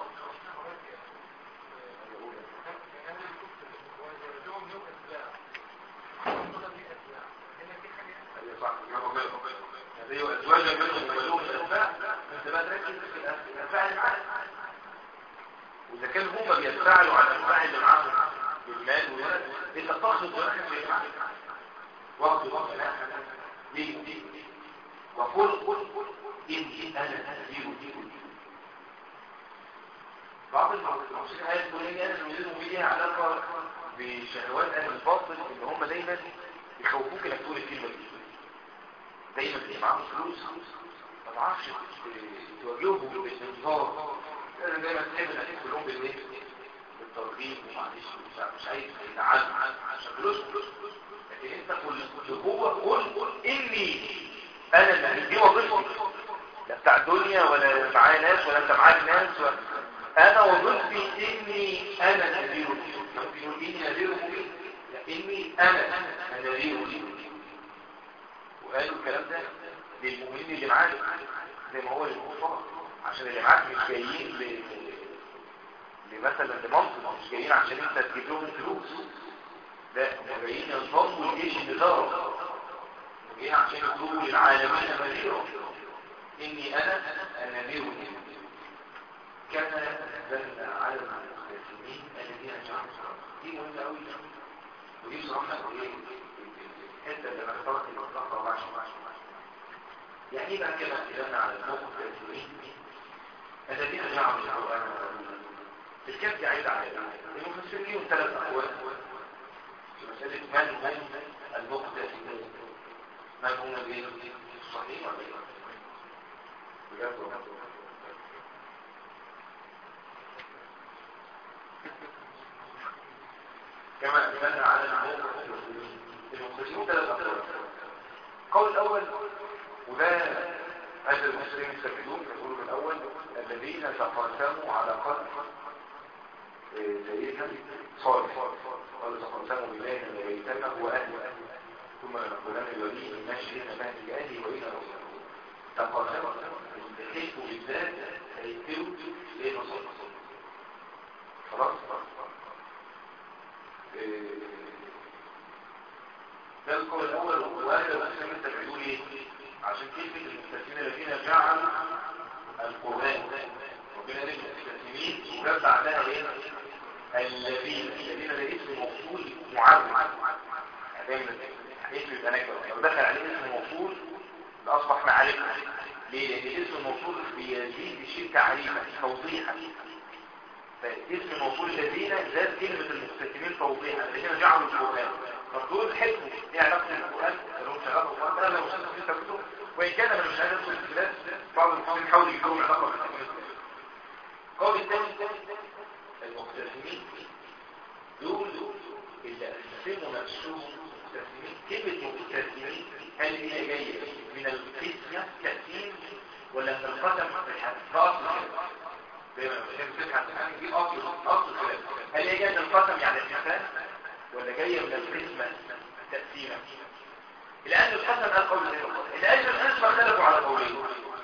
[SPEAKER 1] هذه ازواجا منهم وملوم الانفاق انت بقى تركز في الانفاق اللي معاك واذا كان هم بيتفاعلوا على الانفاق اللي معاهم بالمال والولد انت تاخذ جناحك في معاك واخذ جناحك ليه وقل قل اني انا نذير بعض المعصرين هاي الكلية أنا يريدوا بيها علاقة بشهوات أهل الباطل إن هم دايما يخوفوك إنك تقول الكلمة دي دايما اللي معاهم فلوس ما تعرفش تواجههم بالانذار لازم دايما تحب انك تقول لهم بالايه؟ بالترغيب ومعلش مش عايز يتعلم عشان فلوس فلوس لكن انت قل هو قل اني انا اللي دي وظيفتي لا بتاع الدنيا ولا معايا ناس ولا انت معاك ناس ولا انا وظيفتي اني انا نذير ممكن يقول اني نذير مبين اني انا نذير مبين وقالوا الكلام ده للمؤمنين اللي معاك زي ما هو للكفار عشان اللي معاك مش جايين ل... لمثلا لمنصب مش جايين عشان انت تجيب لهم فلوس لا هم جايين ينضموا الجيش اللي ضرب جايين عشان يقولوا للعالمين نذيرا اني انا نذير كما نزلنا على المختلفين الذين جعلوا دي مهمه قوي ودي بصراحه ايه الحته اللي انا اخترت المطلقه وعشان يعني ايه بقى كما اتكلمنا على المختلفين الذين جعلوا القران الكتاب دي عايزه على المفسرين ليهم ثلاث اقوال في مساله من هم المختلفين من هم الدين الصحيح ولا ايه؟ بجد ولا كما أثبتنا على المخرجين ثلاث أقوال القول الأول وده أهل المسلمين يسجدون يقولوا الأول الذين تقاسموا على قلب سيدنا صالح قالوا تقاسموا بالله من بيتنا وأهله ثم نقولان الولي من نشر مهد أهله وإلى رسوله تقاسموا بحيث بالذات هيتلوا ليه مصر خلاص ده القول الاول وهذا الاسلام انت بتقول ايه عشان كلمه المستثمرين الذين جعلوا القران ربنا قال المستثمرين وجاب بعدها ايه الذين الذين ده اسم موصول معرف دايما اسم يبقى نكره لو دخل عليه اسم موصول ده اصبح معرفه ليه لان اسم الموصول بيزيد الشيء تعريفا توضيحا فاسم موصول الذين زاد كلمة المستثمين توضيحا الذين جعلوا القرآن فدول حكموا ايه علاقة القرآن لهم شغال القرآن ده لو شغال في تكتب وإن كان من مش عايز يدخل البلاد بعض المسلمين حاولوا يجيبوا علاقة بالتكتب القول الثاني المستثمين دول اللي أسسموا نفسهم مستثمين كلمة مستثمين هل هي جاية من القسمة تأثير ولا من القسم في رأس دايما عشان تفهم عن دي اصل اصل الكلام هل هي جايه من القسم يعني الانسان ولا جايه من القسمه تقسيمه لان القسم قال قول لان القسمه اختلفوا على قولين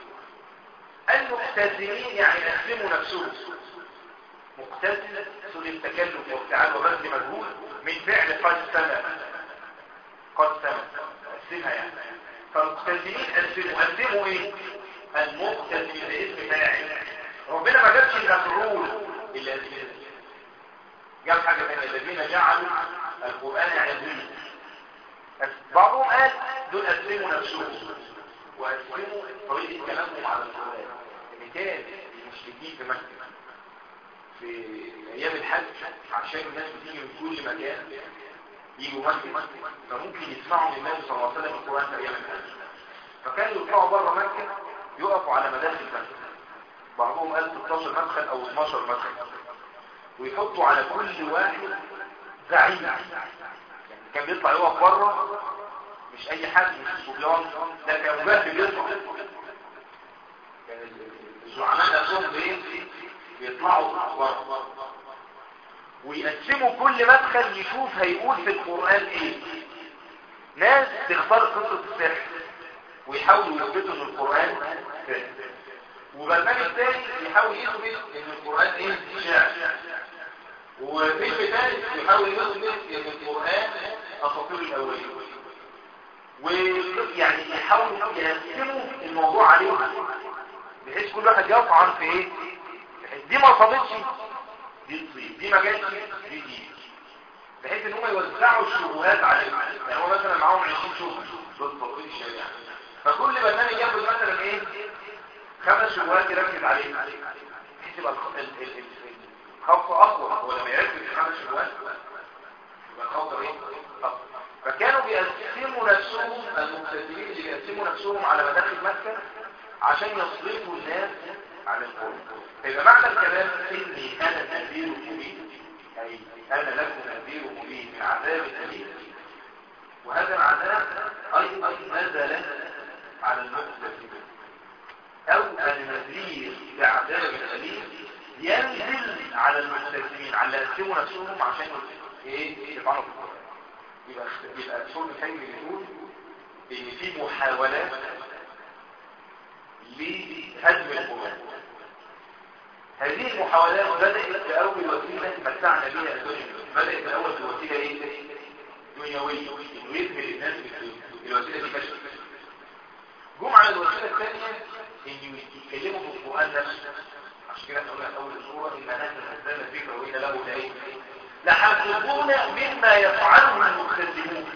[SPEAKER 1] المختزنين يعني يقسموا نفسهم مختزن سلم تكلف وابتعاد وبذل مجهود من فعل قد سنه قد سنه قسمها يعني فالمختزنين قسموا قسموا ايه المختزن باسم فاعل ربنا ما جابش المفعول الا الذين جاب حاجه ثانيه الذين جعلوا القران عظيما بعضهم قال دول اسلموا نفسهم واسلموا طريقه كلامهم على القران مثال المشركين في مكه في ايام الحج عشان الناس بتيجي من كل مكان يجوا مكه فممكن يسمعوا من النبي صلى الله عليه وسلم القران في ايام الحج فكانوا يطلعوا بره مكة يقفوا على مداخل مكة بعضهم قال 16 مدخل او 12 مدخل ويحطوا على كل واحد زعيم يعني كان بيطلع يقف بره مش اي حد مش صبيان ده كان مجاهد بيطلع كان الزعماء نفسهم بايه بيطلعوا بره ويقسموا كل مدخل يشوف هيقول في القرآن ايه ناس تختار قصة السحر ويحاولوا يثبتوا ان القرآن سحر وبرنامج تاني يحاول يثبت ان القرآن ايه شعر وفيلم ثالث يحاول يثبت ان القرآن اساطير الاولين ويعني يحاولوا يقسموا الموضوع عليهم بحيث كل واحد يطعن في ايه بحيث دي ما صابتش دي تصيب دي ما جاتش دي دي بحيث ان هم يوزعوا الشبهات عليهم يعني هو مثلا معاهم 20 شبهه ضد تطبيق الشريعه فكل برنامج ياخد مثلا ايه خمس شبهات يركز عليهم بحيث يبقى الخوف اقوى هو لما يركز في خمس شبهات يبقى الخوف ايه اقوى فكانوا بيقسموا نفسهم المبتدئين اللي بيقسموا نفسهم على مداخل مكه عشان يصرفوا الناس عن القرآن يبقى معنى الكلام اني انا نذير مبين اي انا لكم نذير مبين من عذاب اليم وهذا العذاب ايضا نزل على المسلمين او النذير بعذاب اليم ينزل على المستسلمين على يقسموا نفسهم عشان ايه يطعنوا في القرآن يبقى يبقى الشغل الحلو بيقول ان في محاولات لهدم القرآن هذه المحاولات بدأت بأول وسيلة متعنا بها الدنيا بدأت بأول وسيلة ايه؟ دنيوية انه يثمر الناس بالوسيلة دي كشف جم على الوسيلة الثانية ان يتكلموا في القرآن نفسه عشان كده احنا قلنا في اول الصورة ان نحن نزلنا الفكرة وإن له دليل لحافظون مما يفعله المكذبون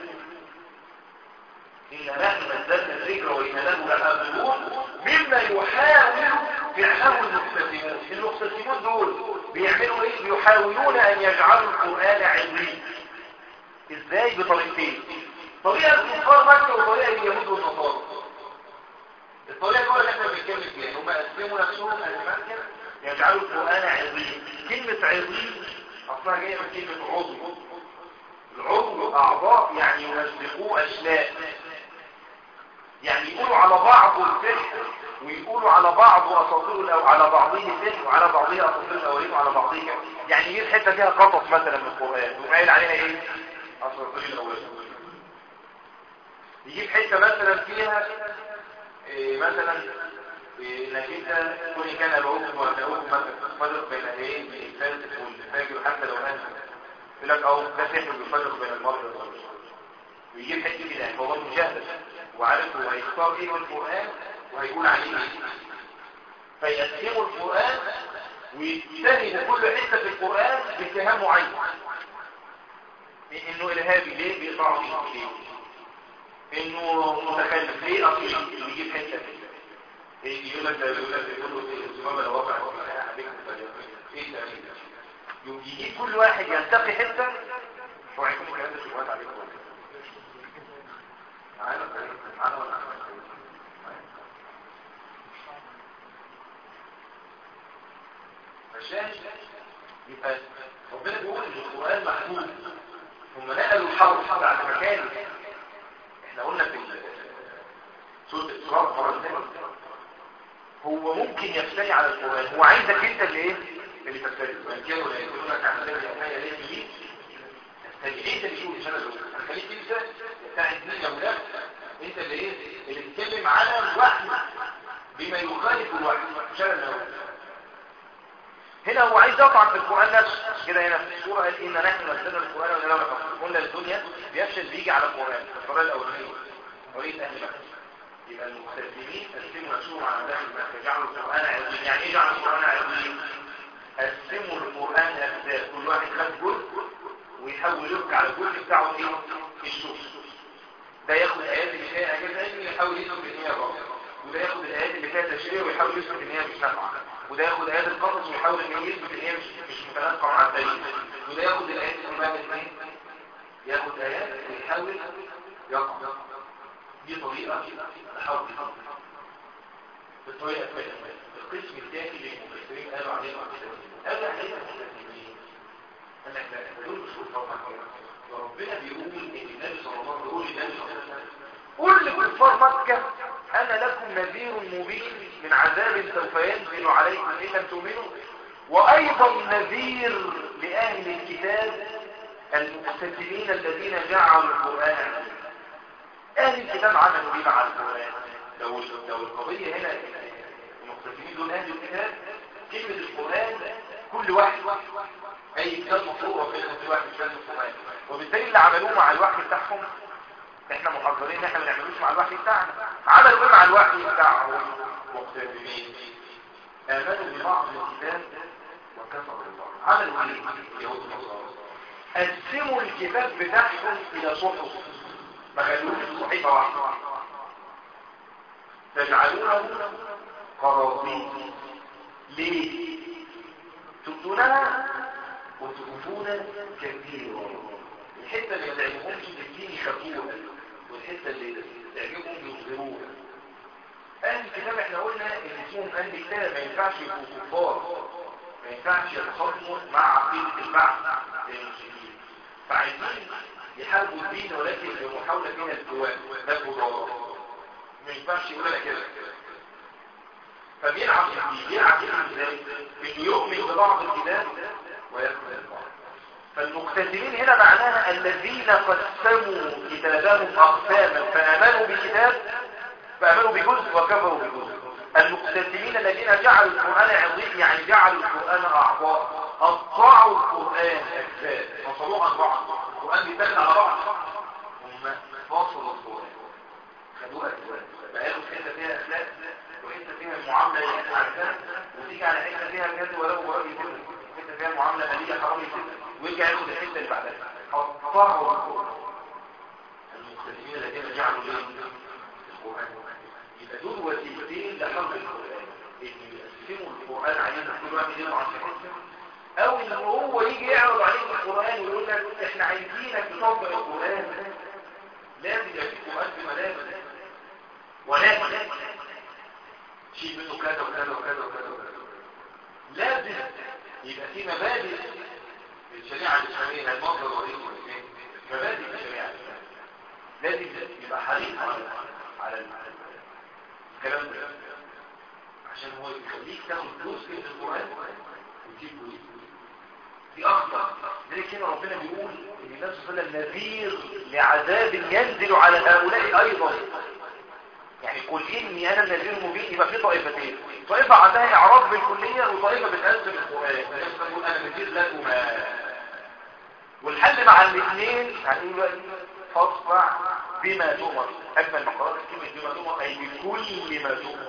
[SPEAKER 1] إن نحن نزلنا الذكر وإن له لحافظون مما يحاول فعله المقتسمون المقتسمون دول بيعملوا ايه بيحاولون ان يجعلوا القرآن علمي ازاي بطريقتين طريقة الكفار مكة وطريقة اليهود والنصارى الطريقة الأولى اللي احنا بنتكلم فيها هم قسموا نفسهم أهل مكة يجعلوا القرآن عظيم كلمة عظيم أصلها جاية من كلمة عضو العضو أعضاء يعني يمزقوا أشلاء يعني يقولوا على بعض السحر ويقولوا على بعض أساطير أو على بعضه سحر وعلى بعضه أساطير الأولين وعلى بعضه يعني يجيب حتة فيها قطط مثلا من القرآن وقايل عليها إيه؟ أساطير الأولين يجيب حتة مثلا فيها إيه مثلا إيه انك انت كل كان العوم والعوم مثلا تفرق بين الايه الفاسق والفاجر حتى لو نزل يقول لك او ده سحر بيفرق بين المرء والرجل ويجيب حته كده هو مجهز وعارف هو هيختار ايه من القران وهيقول عليه ايه فيقسموا القران ويتهم كل حته في القران باتهام معين انه ارهابي ليه بيقطعوا فيه ليه انه متخلف ليه اصيل يجيب حته ايه يقول لك يقول لك يقول له الزمام لو وقع عليك ايه تقريبا يجيب كل واحد ينتقي حته هو هيكون الكلام ده شبهات عليكم معانا معانا ولا فالشاهد يبقى ربنا بيقول ان القران محفوظ هم نقلوا الحرف بعد ما كان احنا قلنا في سوره الاسراء مره ثانيه هو ممكن يفتري على القران هو عايزك انت اللي ايه اللي تفتري وان كانوا لا يقولونك عن الذي يحيى ليه به تفتري انت اللي شوف الشنه خليك انت بتاع الدين يا ولاد انت اللي ايه اللي تتكلم على الوحي بما يخالف الوحي شنه الاول هنا هو عايز يطعن في القرآن نفسه كده هنا في السورة قال إن نحن نزلنا القرآن وإن لا نحفظ قلنا الدنيا بيفشل بيجي على القرآن القرآن الأولانية طريقة أهل مكة يبقى المستسلمين قسموا نفسهم على داخل مكة جعلوا القرآن عظيم يعني إيه جعلوا القرآن عظيم؟ قسموا القرآن أجزاء كل واحد خد جزء ويحول يبقى على الجزء بتاعه إيه؟ الشوف ده ياخد الآيات اللي فيها أجزاء علمي ويحاول يثبت إن هي غلط وده ياخد الآيات اللي فيها تشريع ويحاول يثبت إن هي مش نافعة وده ياخد آيات القصص ويحاول إن يثبت إن هي مش مش متناسقة مع الدليل وده ياخد الآيات اللي فيها الاثنين ياخد آيات ويحاول يقع دي طريقة تحاول بالطريقة الثانية القسم الثاني اللي المفسرين قالوا عليه قالوا عليه أنا دول مش كفار وربنا بيقول إن النبي صلى الله عليه وسلم يقول للنبي صلى الله عليه وسلم قل لكفار مكة أنا لكم نذير مبين من عذاب سوف ينزل عليكم إن لم تؤمنوا وأيضا نذير لأهل الكتاب المقتسمين الذين جعلوا القرآن أهل الكتاب عملوا بيه مع القرآن لو لو القضية هنا المقتسمين دول أهل الكتاب كلمة القرآن كل واحد أي كتاب مفروض ربنا كل واحد مش لازم القرآن وبالتالي اللي عملوه مع الوحي بتاعهم احنا محذرين ان احنا ما نعملوش مع الوحي بتاعنا عملوا ايه مع الوحي بتاعهم مقتسمين آمنوا ببعض الكتاب وكفروا ببعض عملوا ايه اليهود والنصارى قسموا الكتاب بتاعهم الى صحف ما خلوش صحيفه واحده تجعلونه قراطيس ليه تبدونها وتكفون كثيرا الحته اللي ما تعجبهمش تديني خفوها والحته اللي تعجبهم يظهروها اهل الكتاب احنا قلنا ان اسمهم اهل الكتاب ما ينفعش يبقوا كفار ما ينفعش يتخاطبوا مع عقيده البعث للمسلمين فعايزين يحاربوا الدين ولكن بمحاوله فيها الدواء ده مضارات ما ينفعش يقول لك كده فبيلعب الدين بيلعب الدين ازاي؟ انه يؤمن ببعض الكتاب ويكفر البعض فالمقتسمين هنا معناها الذين قسموا كتابهم اقساما فامنوا بكتاب فامنوا بجزء وكفروا بجزء المقتسمين الذين جعلوا القرآن عظيم يعني جعلوا القرآن أعضاء قطعوا القرآن أجزاء فصلوه عن بعض القرآن بيتاخد على بعض هم فاصلوا القرآن خدوها أجزاء بقالوا حتة فيها أخلاق وحتة فيها المعاملة عارفة وتيجي على حتة فيها الجد ولو براء يتم حتة فيها المعاملة مالية حرام يتم ويرجع ياخد الحتة اللي بعدها قطعوا القرآن المقتسمين الذين جعلوا القرآن يبقى دول وسيلتين لحفظ القرآن ان يقسموا القرآن علينا كل واحد يقرا عن او ان هو يجي يعرض عليك القرآن ويقول لك احنا عايزينك تطبق القرآن لازم يبقى في قرآن في ملابس ولكن شيء منه كذا وكذا وكذا وكذا وكذا لازم يبقى في مبادئ في الشريعة الإسلامية المصدر الرئيسي والإسلامي مبادئ في الشريعة الإسلامية لازم يبقى حريص على على الكلام ده عشان هو يخليك تاخد جزء من القرآن وتجيب جزء دي أخطر ذلك هنا ربنا بيقول إن الناس صلى الله عليه وسلم نذير لعذاب ينزل على هؤلاء أيضا يعني قل إني أنا النذير مبين يبقى في طائفتين طائفة عندها إعراض بالكلية وطائفة بتقسم القرآن تقول أنا نذير لكما والحل مع الاثنين هنقول بقى فاصفع بما تؤمر أجمل مقالات كلمة بما تؤمر أي بكل ما تؤمر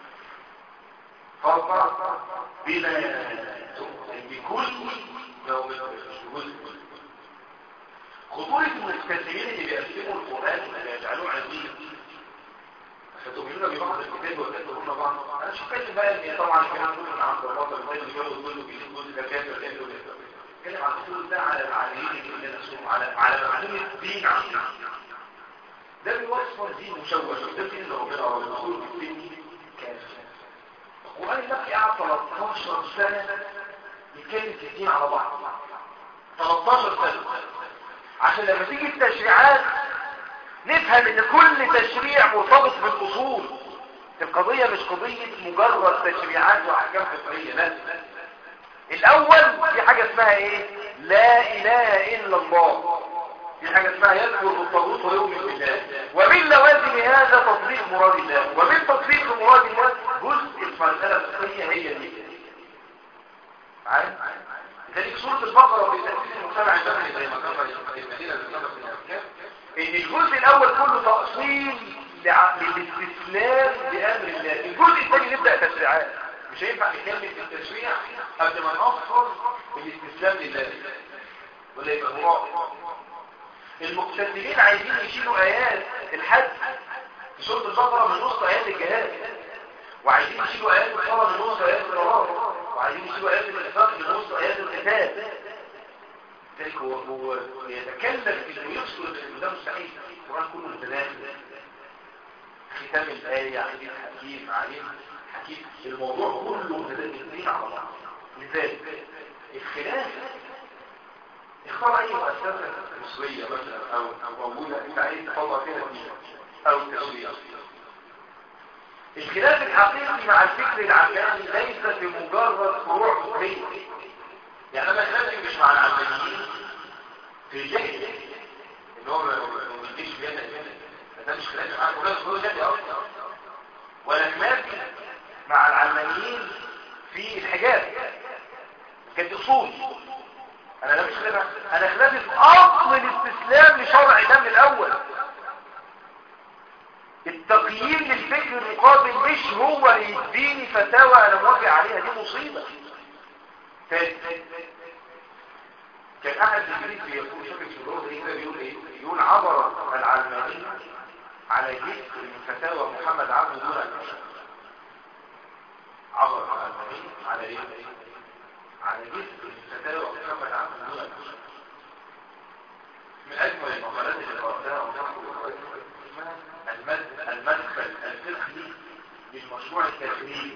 [SPEAKER 1] فاصفع بما تؤمر أي بكل ما أمر خطورة المستسلمين اللي بيقسموا القرآن ويجعلوه عزيز فتؤمنون ببعض الكتاب وتكفرون بعض انا مش هتكلم بقى ان طبعا الكلام كله من عند الله طيب اللي جابوا كله بيجيب جزء ده كافر كافر اتكلم عن الرسول ده على العالمين اللي نفسهم على على معلومه الدين عندنا ده بيوصف الدين مشوش وده الدين اللي ربنا ورسوله بالدين كافر القران النبي قعد 13 سنه يتكلم في الدين على بعض 13 سنه عشان لما تيجي التشريعات نفهم ان كل تشريع مرتبط بالاصول القضية مش قضية مجرد تشريعات واحكام فطرية لا الاول في حاجة اسمها ايه لا اله الا الله في حاجة اسمها يذكر بالطاغوت ويؤمن بالله ومن لوازم هذا تطبيق مراد الله ومن تطبيق مراد الله جزء المسألة الفقهية هي دي عارف لذلك سورة البقرة في تأسيس المجتمع البشري زي ما ذكر المدينة بالنظر في الأحكام ان الجزء الاول كله تأصيل للاستسلام لامر الله الجزء الثاني نبدأ تشريعات مش هينفع نتكلم في التشريع قبل ما نفصل الاستسلام لله ولا يبقى مراد المقتدرين عايزين يشيلوا ايات الحج في سورة البقرة من نص ايات الجهاد وعايزين يشيلوا ايات الصلاة من نص ايات الصلاة وعايزين يشيلوا ايات الانفاق من نص ايات القتال ذلك هو هو يتكلم انه يفصل ده مستحيل القران كله متداخل احكام الايه عليم حكيم عليم حكيم الموضوع كله متداخلين على بعض لذلك الخلاف اختار اي مؤسسه مصريه مثلا او او موجوده انت عايز تطلع فيها دين او تشريع الخلاف الحقيقي مع الفكر العلماني ليس في مجرد فروع فقهيه يعني انا خلافي مش مع العلمانيين في الجهل ان هو ما يجيش بينا ده مش خلافي معاهم ولا هو جهل اصلا ولا خلافي مع العلمانيين في الحجاب كانت اصول انا لا مش خلافي انا خلافي في اصل الاستسلام لشرع الله من الاول التقييم للفكر المقابل مش هو اللي يديني فتاوى انا موافق عليها دي مصيبة تاني كان احد الجريد بيقول شوف الشروط دي كده بيقول ايه يقول عبر العلمانيين على جزء من فتاوى محمد عبد دون النشر عبر العلمانيين على ايه على جزء من فتاوى محمد عبد دون النشر من اجمل المقالات اللي قرأتها ونحن المدخل الفقهي للمشروع التشريعي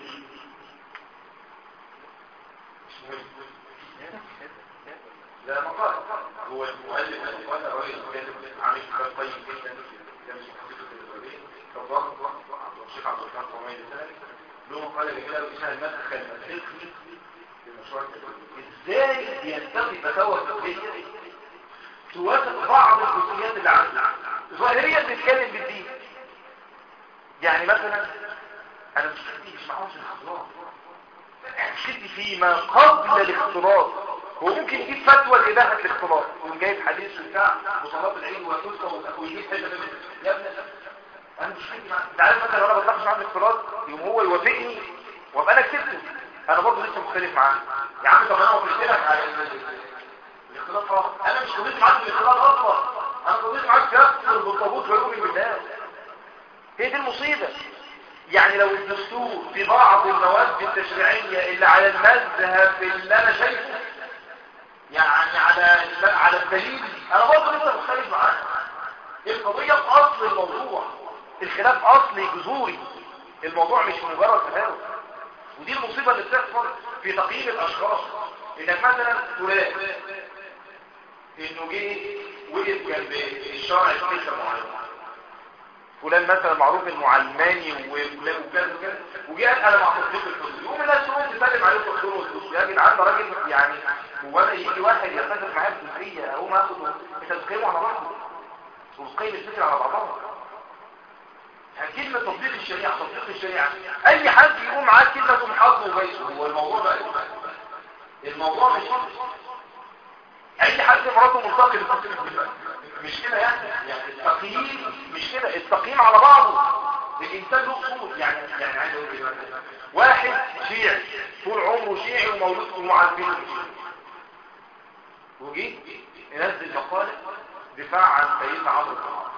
[SPEAKER 1] لا مقال هو المؤلف المقال الرئيس كاتب عامل كتاب طيب جدا كتاب حقيقة الإسرائيلية كالضغط الشيخ عبد الرحمن قومي ذلك له مقالة جميلة اسمها المدخل الفقهي للمشروع التشريعي ازاي ينتقي فتاوى فقهية توافق بعض الجزئيات اللي عندنا ظاهريا بتتكلم بالدين يعني مثلا انا مش بدي مش معهوش الاختلاط مش بدي فيما قبل الاختلاط هو ممكن يجيب فتوى لإباحة الاختلاط ويقوم جايب حديث بتاع وصلاة العيد وتلك ويجيب حاجة يا ابني انا مش بدي مع انت عارف مثلا لو انا بطلعش معاه الاختلاط يقوم هو يوافقني وابقى انا كسبته انا برضه لسه مختلف معاه يا عم طب انا قلت لك على الاختلاط انا مش قضيت معاك الاختلاط اصلا انا قضيت معاك كسر بالطابوت ويؤمن بالله هي دي المصيبة يعني لو الدستور في بعض المواد التشريعية اللي على المذهب اللي انا شايفه يعني على على الدليل انا برضه لسه مختلف معاه القضية في اصل الموضوع الخلاف اصلي جذوري الموضوع مش مجرد تفاوت ودي المصيبة اللي بتحصل في تقييم الاشخاص انك مثلا فلان انه جه وقف جنب الشرع فكره معينه فلان مثلا معروف انه علماني وفلان وكذا وكذا وجه قال انا مع تطبيق الحدود يقوم الناس تقوم تسلم عليه وتقول له الدستور يا جدعان ده راجل يعني هو انا يجي واحد يتفق معايا بجزئيه اقوم اخد انت بتقيموا على بعض وتقيم الفكره على بعضها كلمة تطبيق الشريعة تطبيق الشريعة اي حد يقوم معاه كلمة تقوم حاطه وبيسه هو الموضوع بقى الموضوع مش اي حد مراته منتقل مش كده يعني يعني التقييم مش كده التقييم على بعضه الانسان له اصول يعني يعني عايز اقول كده واحد شيعي طول عمره شيعي ومولود في المعذبين وجي ينزل مقاله دفاع عن سيدنا عمرو بن العاص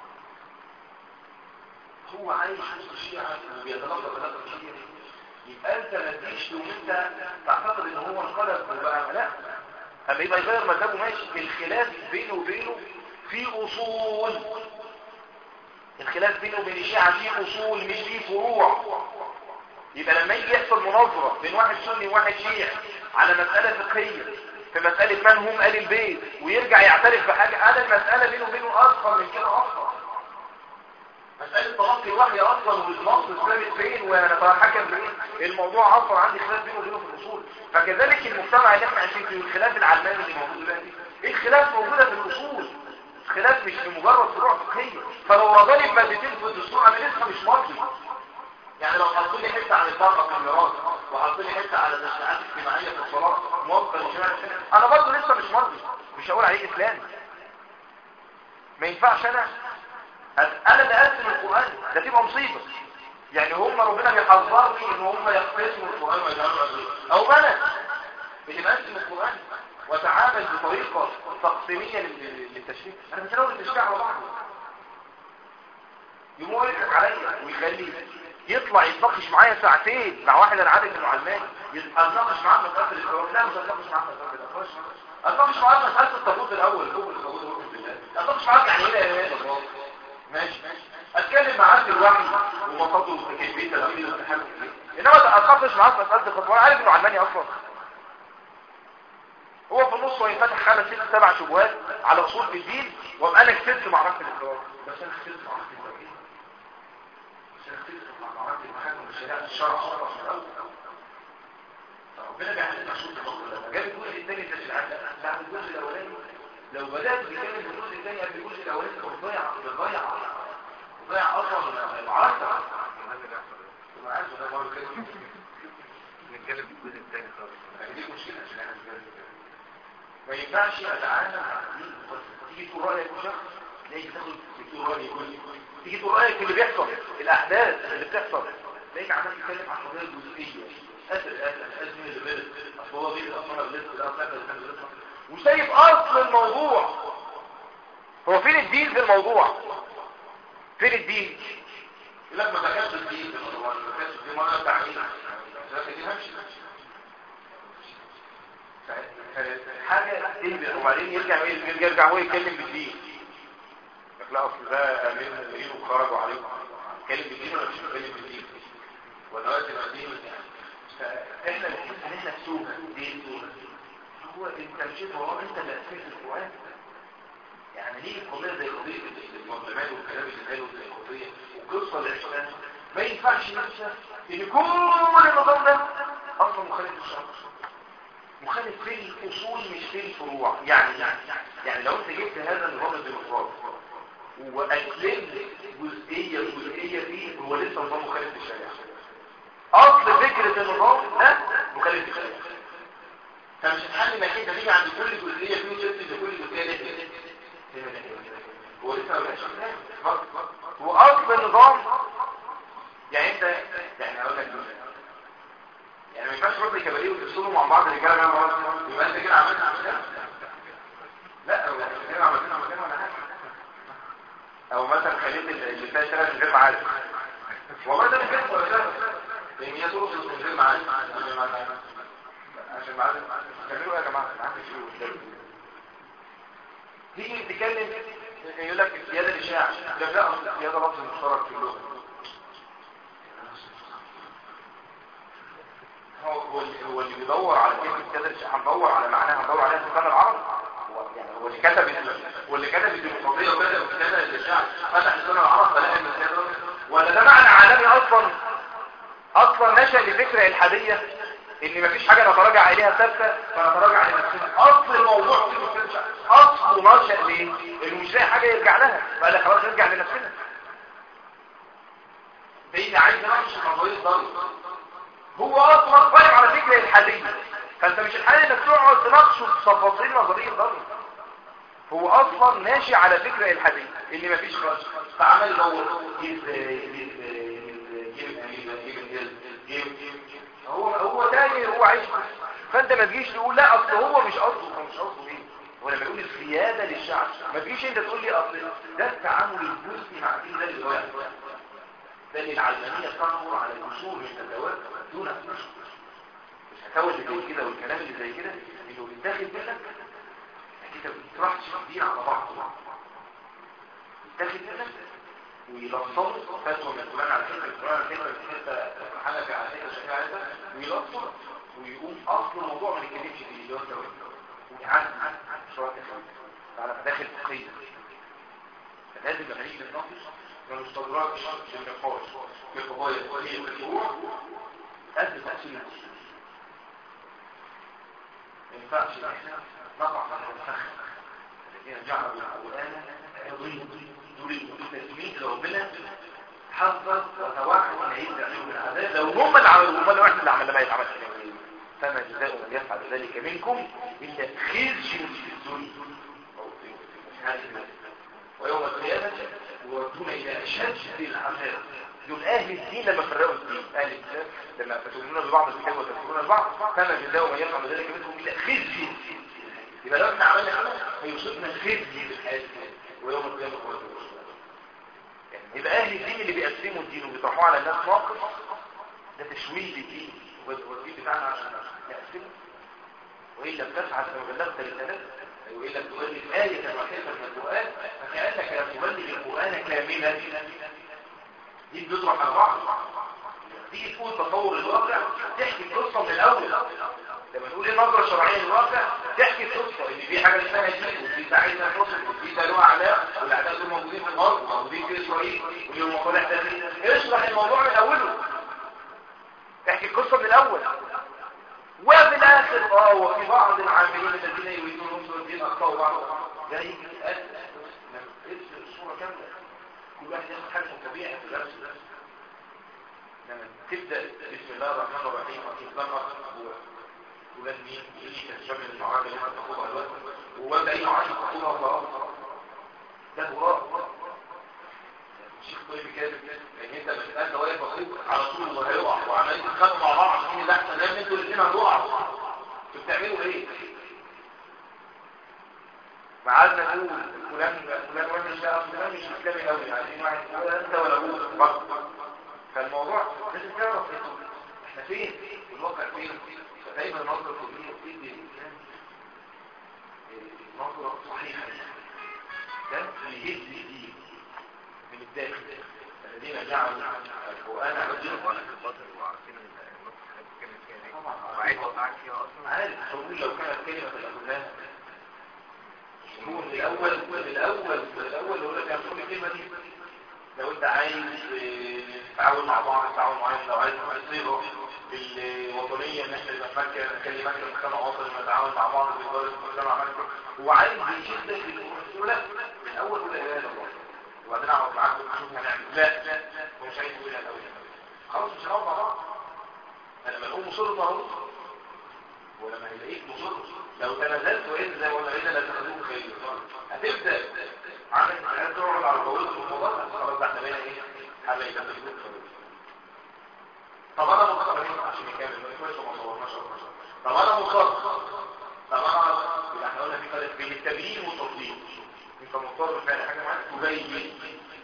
[SPEAKER 1] هو عايش وسط الشيعة وبيتلقى تلقى الشيعة يبقى انت ما تجيش وانت تعتقد ان هو انقلب وبقى لا اما يبقى يغير مذهبه ماشي الخلاف بينه وبينه في اصول الخلاف بينه وبين الشيعة في اصول مش في فروع يبقى لما يجي يحصل مناظرة بين واحد سني وواحد شيعي على مسألة فقهية في مسألة من هم آل البيت ويرجع يعترف بحاجة انا المسألة بينه وبينه اصغر من كده اصلا مسألة تلقي الوحي اصلا والنص ثابت فين ونتحكم بايه الموضوع اصلا عندي خلاف بينه وبينه في الاصول فكذلك المجتمع اللي احنا عايشين فيه الخلاف العلماني اللي موجود دلوقتي الخلاف موجودة في الاصول خلاف مش في مجرد فروع فقهيه فلو رضاني بمادتين في الدستور انا لسه مش مرضي يعني لو حطوا لي حته عن الطاقه في الميراث وحطوا لي حته على التشريعات الاجتماعيه في الصلاه موافقه للشريعه انا برضه لسه مش مرضي مش هقول عليه اسلامي ما ينفعش انا انا اللي اقسم القران ده تبقى مصيبه يعني هم ربنا بيحذرني ان هم يقسموا القران ويجعلوا او انا اللي بقسم القران وتعامل بطريقه تقسيميه للتشريع انا مش هقول التشريع على بعضه يقوم هو يضحك عليا ويخلي يطلع يتناقش معايا ساعتين مع واحد انا عارف انه علماني اتناقش معاه في مساله الحوار لا مش هتناقش معاه في مساله الحوار اتناقش معاه في مساله الطابوت الاول فوق الطابوت بالله اتناقش معاك يعني ايه يا الله ماشي ماشي اتكلم معاه في الوحي ومصادره كيفيه تلقيه التحكم انما اتناقش معاه في مساله الخطوه عارف انه علماني اصلا هو في النص وينفتح خمس ست سبع شبهات على اصول في الدين وابقى انا كسبت معركه الاقرار بس انا كسبت معركه التوحيد بس انا كسبت معركه المحاكم والشريعه الشرع شرع شرع ربنا بيعلمنا شروط الفضل لما جاب الجزء الثاني تشريعات بعد الجزء الاولاني لو بدات تتكلم في الجزء الثاني قبل الجزء الاولاني كنت بتضيع بتضيع بتضيع اصلا المعركه
[SPEAKER 2] نتكلم في الجزء الثاني خالص
[SPEAKER 1] دي مشكله عشان احنا ما ينفعش اتعامل مع الدين تيجي تقول رايك وشخص تلاقيك تاخد تقول رايك تيجي تقول رايك في اللي بيحصل الاحداث اللي بتحصل تلاقيك عمال تتكلم عن قضايا جزئيه اسال اسال الازمه اللي بلد اصل هو بيت اصلا بلد ده اصلا بلد وسايب اصل الموضوع هو فين الدين في الموضوع فين الدين يقول لك ما دخلش الدين في الموضوع ما دخلش الدين وانا تعليم ده دي همشي حاجة تنبع وبعدين يرجع يرجع هو يتكلم بالدين لا اصل ده امين المدينين وخرجوا عليهم يتكلم بالدين ولا مش يتكلم بالدين ولا وقت الدين احنا بنحس ان احنا في سوق دين سوق هو انت مشيت وراه انت اللي اسست القران يعني ليه القضيه زي قضيه المظلمات والكلام اللي قاله زي قضيه وقصه العشقان ما ينفعش نفسه ان كل النظام ده اصلا مخالف للشرع مخالف في الاصول مش في الفروع يعني يعني يعني لو انت جبت هذا النظام الديمقراطي واكلمت جزئيه جزئيه فيه هو لسه نظام مخالف للشريعه اصل فكره النظام ده مخالف للشريعه فمش هتحل انك انت تيجي عند كل جزئيه فيه وتشتت لكل جزئيه هو لسه ما بقاش واصل النظام يعني انت يعني اقول لك يعني ما ينفعش رد كباريه وتفصلوا مع بعض الرجاله مع بعض يبقى انت كده عملت عملت لا هو كده عملت عملت ولا حاجه او مثلا خليت اللي فيها شغل من غير معارف والله ده مش كده ولا ده لان هي ترقص من غير معارف عشان معارف كملوا يا جماعه معاك شيء تيجي تتكلم يقول لك السياده الاشاعه لا لا السياده لفظ مشترك في اللغه هو هو اللي بيدور على كلمه كده مش هندور على معناها هندور عليها في لسان العرب هو يعني هو اللي كتب هو اللي كتب الديمقراطيه وكده وكتب الاشاعه فتح لسان العرب فلاقي ان ولا ده معنى عالمي اصلا اصلا نشا لفكره الحاديه ان مفيش حاجه نتراجع اليها ثابته فنتراجع لنفسنا اصل الموضوع اصله نشا ليه؟ انه مش لاقي حاجه يرجع لها فقال خلاص نرجع لنفسنا ده اللي عايز نمشي نظريه ضرب هو اصلا قائم على فكره الحاديه فانت مش الحل انك تقعد تناقشه في تفاصيل نظريه ضرب هو اصلا ماشي على فكره الحاديه اللي مفيش خالص فعمل يدور هو هو تاني هو عايش فانت ما تجيش تقول لا اصل هو مش قصده هو مش قصده ايه هو لما يقول السياده للشعب ما تجيش انت تقول لي اصل ده التعامل الجزئي مع الدين ده اللي ضايع لان العلمانيه تنظر على الاصول من الادوات دون مش هتاول زي كده والكلام اللي زي كده انه بيتاخد منك انت بتروحش الدين على بعض بيتاخد منك ويلصم فتوى من فلان على فكره فلان على فكره حته حنفي على فكره شافعي على فكره ويلصم ويقوم اصل الموضوع ما نتكلمش فيه اللي هو التوحيد ويعدي شويه على مداخل فقهيه فلازم لما نيجي نتناقش ما نستدركش بالنقاش في قضايا فقهيه في الفروع قد تاثير المسلمين ما ينفعش ان احنا نقع نحو الفخ الذين جعلوا القران عظيم يريد تسميه ربنا حذر وتوعد ان يبدا من العذاب لو هم اللي عملوا هم اللي واحد اللي عمل ما يتعملش فما جزاء من يفعل ذلك منكم الا خزي في الدنيا ويوم القيامه يردون الى اشد العذاب دول اهل الدين لما فرقوا الدين اهل الكتاب لما تؤمنون ببعض الكتاب وتكفرون البعض فما جزاء من يفعل ذلك منكم الا خزي يبقى لو احنا عملنا عمل هيصيبنا خزي في الحياه ويوم القيامه هو يبقى اهل الدين اللي بيقسموا الدين وبيطرحوه على الناس ناقص ده تشويه للدين والدين بتاعنا عشان نقسمه وان لم تفعل فما بلغت رسالته وان لم تبلغ آية واحدة من القرآن فكأنك لم تبلغ القرآن كاملا دي بتطرح على بعض تيجي تقول تصور الواقع تحكي القصه من الاول لما نقول ايه النظره الشرعيه للواقع تحكي القصه ان في حاجه اسمها دين وفي ساعتها حصل وفي سالوها اعداء والاعداء دول موجودين في الارض وموجودين في اسرائيل ولهم مصالح داخليه اشرح الموضوع من اوله تحكي القصه من الاول وفي الاخر اه وفي بعض العاملين الذين يريدون نصر الدين اخطاوا بعض ده يجي يتقال ارسل الصوره كامله كل واحد ياخد حاجه طبيعي في الدرس لما تبدا بسم الله الرحمن الرحيم وتطلق ولاد مين يجي تشمل المعارض اللي انت تاخدها دلوقتي وولد اي معارض تاخدها خلاص ده هراء الشيخ طيب كاتب لان انت مش انت واقف بسيط على طول وهيقع وعمالين تتخانقوا مع بعض مين اللي احسن لان انتوا الاثنين هتقعوا انتوا بتعملوا ايه؟ قعدنا نقول فلان فلان وحش لا فلان مش اسلامي قوي عايزين واحد ولا انت ولا هو برضه فالموضوع لازم تعرف احنا فين الواقع فين فدايما النظره الكليه بتدي الانسان نظره صحيحه ده اللي يهز الدين من الداخل الذين جعلوا القران عجيبا
[SPEAKER 2] وانا في الباطل وعارفين النص اللي بتتكلم فيها دي وعايز اوقعك فيها اصلا
[SPEAKER 1] عارف تقول لو كانت كلمه اللي قلناها هو من الاول من الاول من الاول لو لك هتقول الكلمه دي لو انت عايز تتعاون مع بعض تعاون معين لو عايز تصيغه بالوطنيه ان احنا نبقى مكه نخلي مكه مجتمع وطني نتعاون مع بعض في اداره مجتمع مكه هو عايز يشدك للرسول لا من الاول ولا اله الا الله وبعدين اقعد معاك ونشوف هنعمل لا لا هو مش عايز يقول الا خلاص مش هنقعد مع بعض انا لما اقول مصر طهور ولما يلاقيك مصر لو تنازلت وإذ زي ولا إذا لا تخذوه خير هتبدأ عامل هتقعد على البوابة المضاد خلاص احنا بقينا ايه حاجة يبقى تخذوه خير طب انا مضطر هنا عشان نكمل ما يكونش ما صورناش طب انا مضطر طب انا يبقى احنا قلنا في فرق بين التبيين والتطبيق انت مضطر فعلا حاجه معاك تبين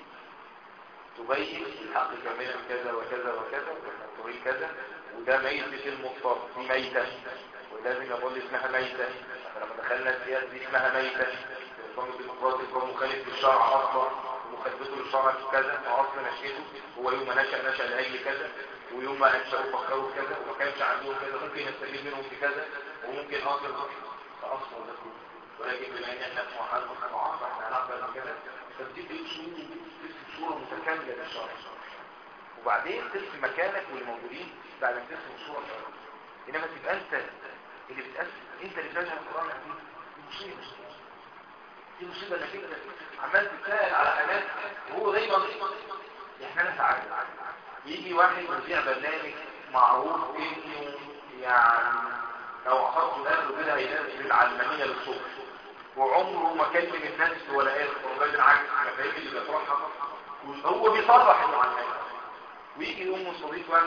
[SPEAKER 1] تبين الحق كاملا كذا وكذا وكذا واحنا تقول كذا وده ميتة المضطر دي ميتة ولازم يقول اسمها ميتة لما دخلنا السياسة دي اسمها ميتة النظام الديمقراطي هو مخالف للشرع اصلا ومخالفته للشرع كذا واصلا نشأته هو يوم ما نشأ نشأ لأجل كذا ويوم ما انشأوا فكروا في كذا وما كانش عندهم كذا ممكن يستفيد منهم في كذا وممكن اصلا فاصلا ده كله ولكن بما ان احنا في مرحله مقطوعه فاحنا هنقبل من كذا فتدي اصول ترسم صوره متكامله للشرع وبعدين ترسم مكانك واللي موجودين بعد ما ترسم الصوره الشرعيه انما تبقى انت اللي بتأسس انت اللي بتفهم القرآن دي مصيبة دي مصيبة انك انت عمال تتساءل على حاجات وهو دايما احنا نسعد يجي واحد يذيع برنامج معروف انه يعني لو حطوا الاهل كده هيلاقي بالعلمانية للصبح وعمره ما كلم الناس ولا ايه وبعد بالعكس المفاهيم اللي بيطرحها هو بيصرح انه علماني ويجي يقوم مستضيف واحد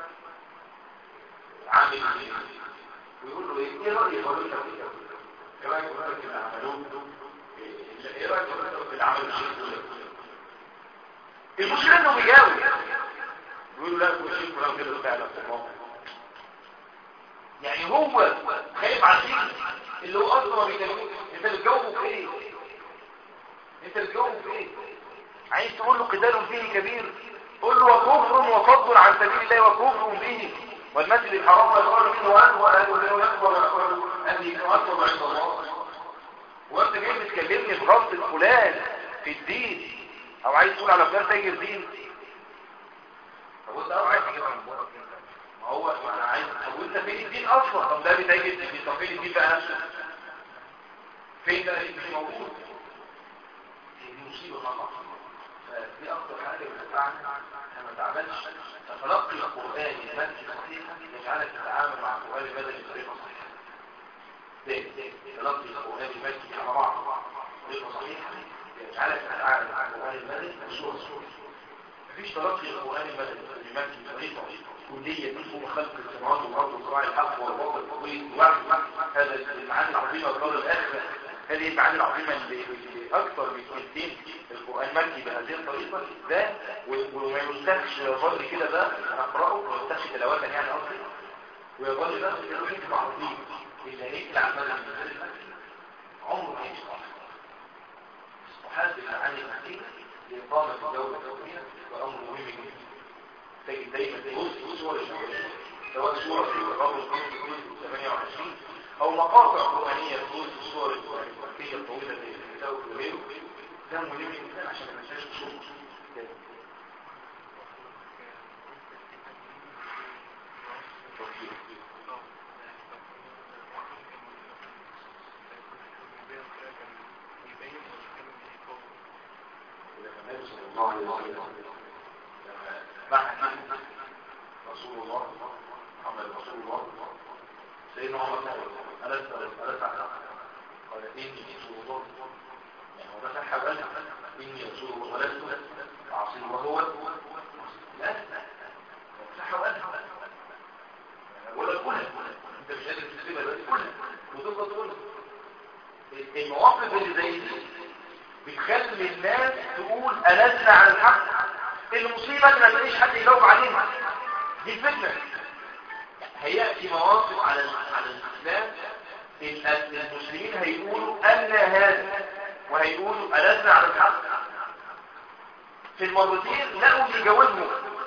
[SPEAKER 1] عامل ايه ويقول له ايه ايه رأي حضرتك في كذا ايه رأيك حضرتك في اللي عملوه ايه رأيك حضرتك في اللي عمل الشيخ المشكلة انه بيجاوب يقول له لا هو الشيخ فلان كده فعلا في الموقع يعني هو خايف على الشيخ اللي هو اصلا ما بيكلموش انت بتجاوبه في ايه انت بتجاوبه في ايه عايز تقول له قتال فيه كبير قول له وكفر وصد عن سبيل الله وكفر به والمسجد الحرام يقول منه وأن وأن وأن يكبر أن يكون أكبر عند الله وأنت جاي بتكلمني بغلط الفلان في الدين أو عايز تقول على فلان تاجر دين طب وانت عايز تجيبها من بره ما هو ما انا عايز طب وانت فين الدين اصلا طب ده بتاجر دين طب فين الدين بقى فين بقى الدين مش موجود دي مصيبه طبعا فدي اكتر حاجه بتدفعنا احنا ما تعملش تتلقي القرآن المادي صحيحا يجعلك تتعامل مع القرآن المدني بطريقة صحيحة. تلقي القرآن المادي على بعض بطريقة صحيحة يجعلك تتعامل مع القرآن المدني بصورة صورة. مفيش تلقي القرآن المدني المادي بطريقة كلية تفهم خلق السماوات والأرض وصراع الحق والباطل والوعي هذا المعاني العظيمة والدار الآخرة هذه المعاني العظيمة اللي أكثر من كلمتين القرآن مكي بهذه الطريقة ده وما يستخش ويظل كده ده نقرأه ويستخش تلاوة يعني أصلي ويظل ده في حكم عظيم إلا هيك العمال المنزل عمره ما يشتغل وحاسب المعاني المكية لإقامة الدولة الدولية وأمر مهم جدا تجد دايما جزء صور الشهرية سواء صورة في الرابط الجزء جزء 28 أو مقاطع قرآنية في جزء الصور التركية الطويلة زي الكتاب وغيره ده مهم جدا عشان ما ننساش صوت النبي صلى الله عليه وسلم لما بعث رسول الله محمد رسول الله سيدنا عمر سأل ألست ألست قال إني رسول الله يعني هو فتح بل إني رسول الله ولست أعصي وهو لا فتح وقال ولا كلها انت مش قادر تسيبها دلوقتي كلها وتفضل تقولها المواقف اللي زي دي بتخلي الناس تقول ألسنا على الحق المصيبة ان ما تلاقيش حد يجاوب عليها دي الفتنة هيأتي مواقف على على الإسلام المسلمين هيقولوا أن هذا وهيقولوا ألسنا على الحق في المرتين لقوا اللي جاوبهم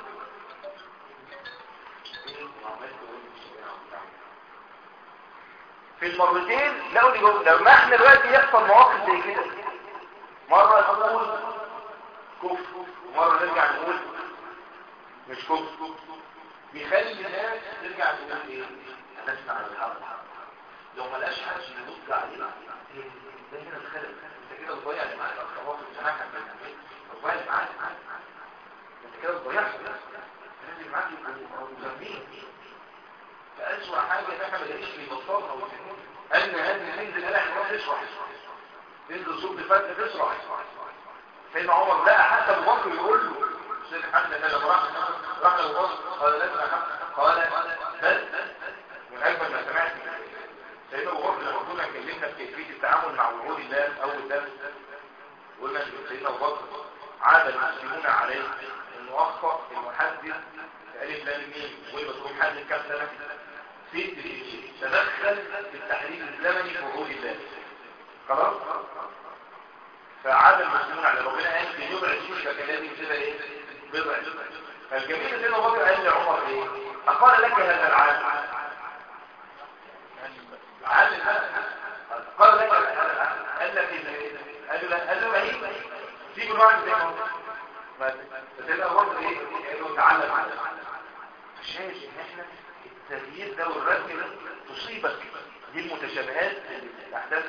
[SPEAKER 1] في المرتين لقوا اللي جاوبهم لما احنا دلوقتي يحصل مواقف زي كده مرة نقول كفر ومرة نرجع نقول مش كفر بيخلي الناس ترجع تقول ايه انا اسمع الحق لو ما لقاش حد يبص عليه ده هنا الخلل انت كده تضيع اللي معاك الخواطر بتاعك تضيع اللي معاك انت كده تضيعش لازم معاك يبقوا مهمين فأسوأ حاجة ان احنا ما نلاقيش بيبطلها ويفهمون ان هذه تنزل الاحنا نروح نشرح تنزل صوت الفتح تشرح سيدنا عمر لقى حتى ابو بكر يقول له سيدنا حتى لما راح راح ابو بكر قال لا قال بل من اجمل ما سمعت سيدنا ابو بكر لما كنا اتكلمنا في كيفيه التعامل مع وعود الله اول درس قلنا سيدنا ابو بكر عاد المسلمون عليه انه اخطا المحدث الف لام ميم ويبقى محدث كام سنه ست سنين تدخل في التحريم الزمني في وعود الله خلاص فعاد المسلمون على ربنا قال في بضع سنين فكان لازم كده ايه بضع فالجميل سيدنا ابو بكر قال لعمر ايه اقال لك هذا العالم عالم قال لك هذا العالم قال لك قال له قال له ايه سيبوا الواحد زي ما هو فسيدنا ابو بكر ايه قال له تعلم على الشاهد ان احنا التغيير ده والرسم ده تصيبك دي المتشابهات الاحداث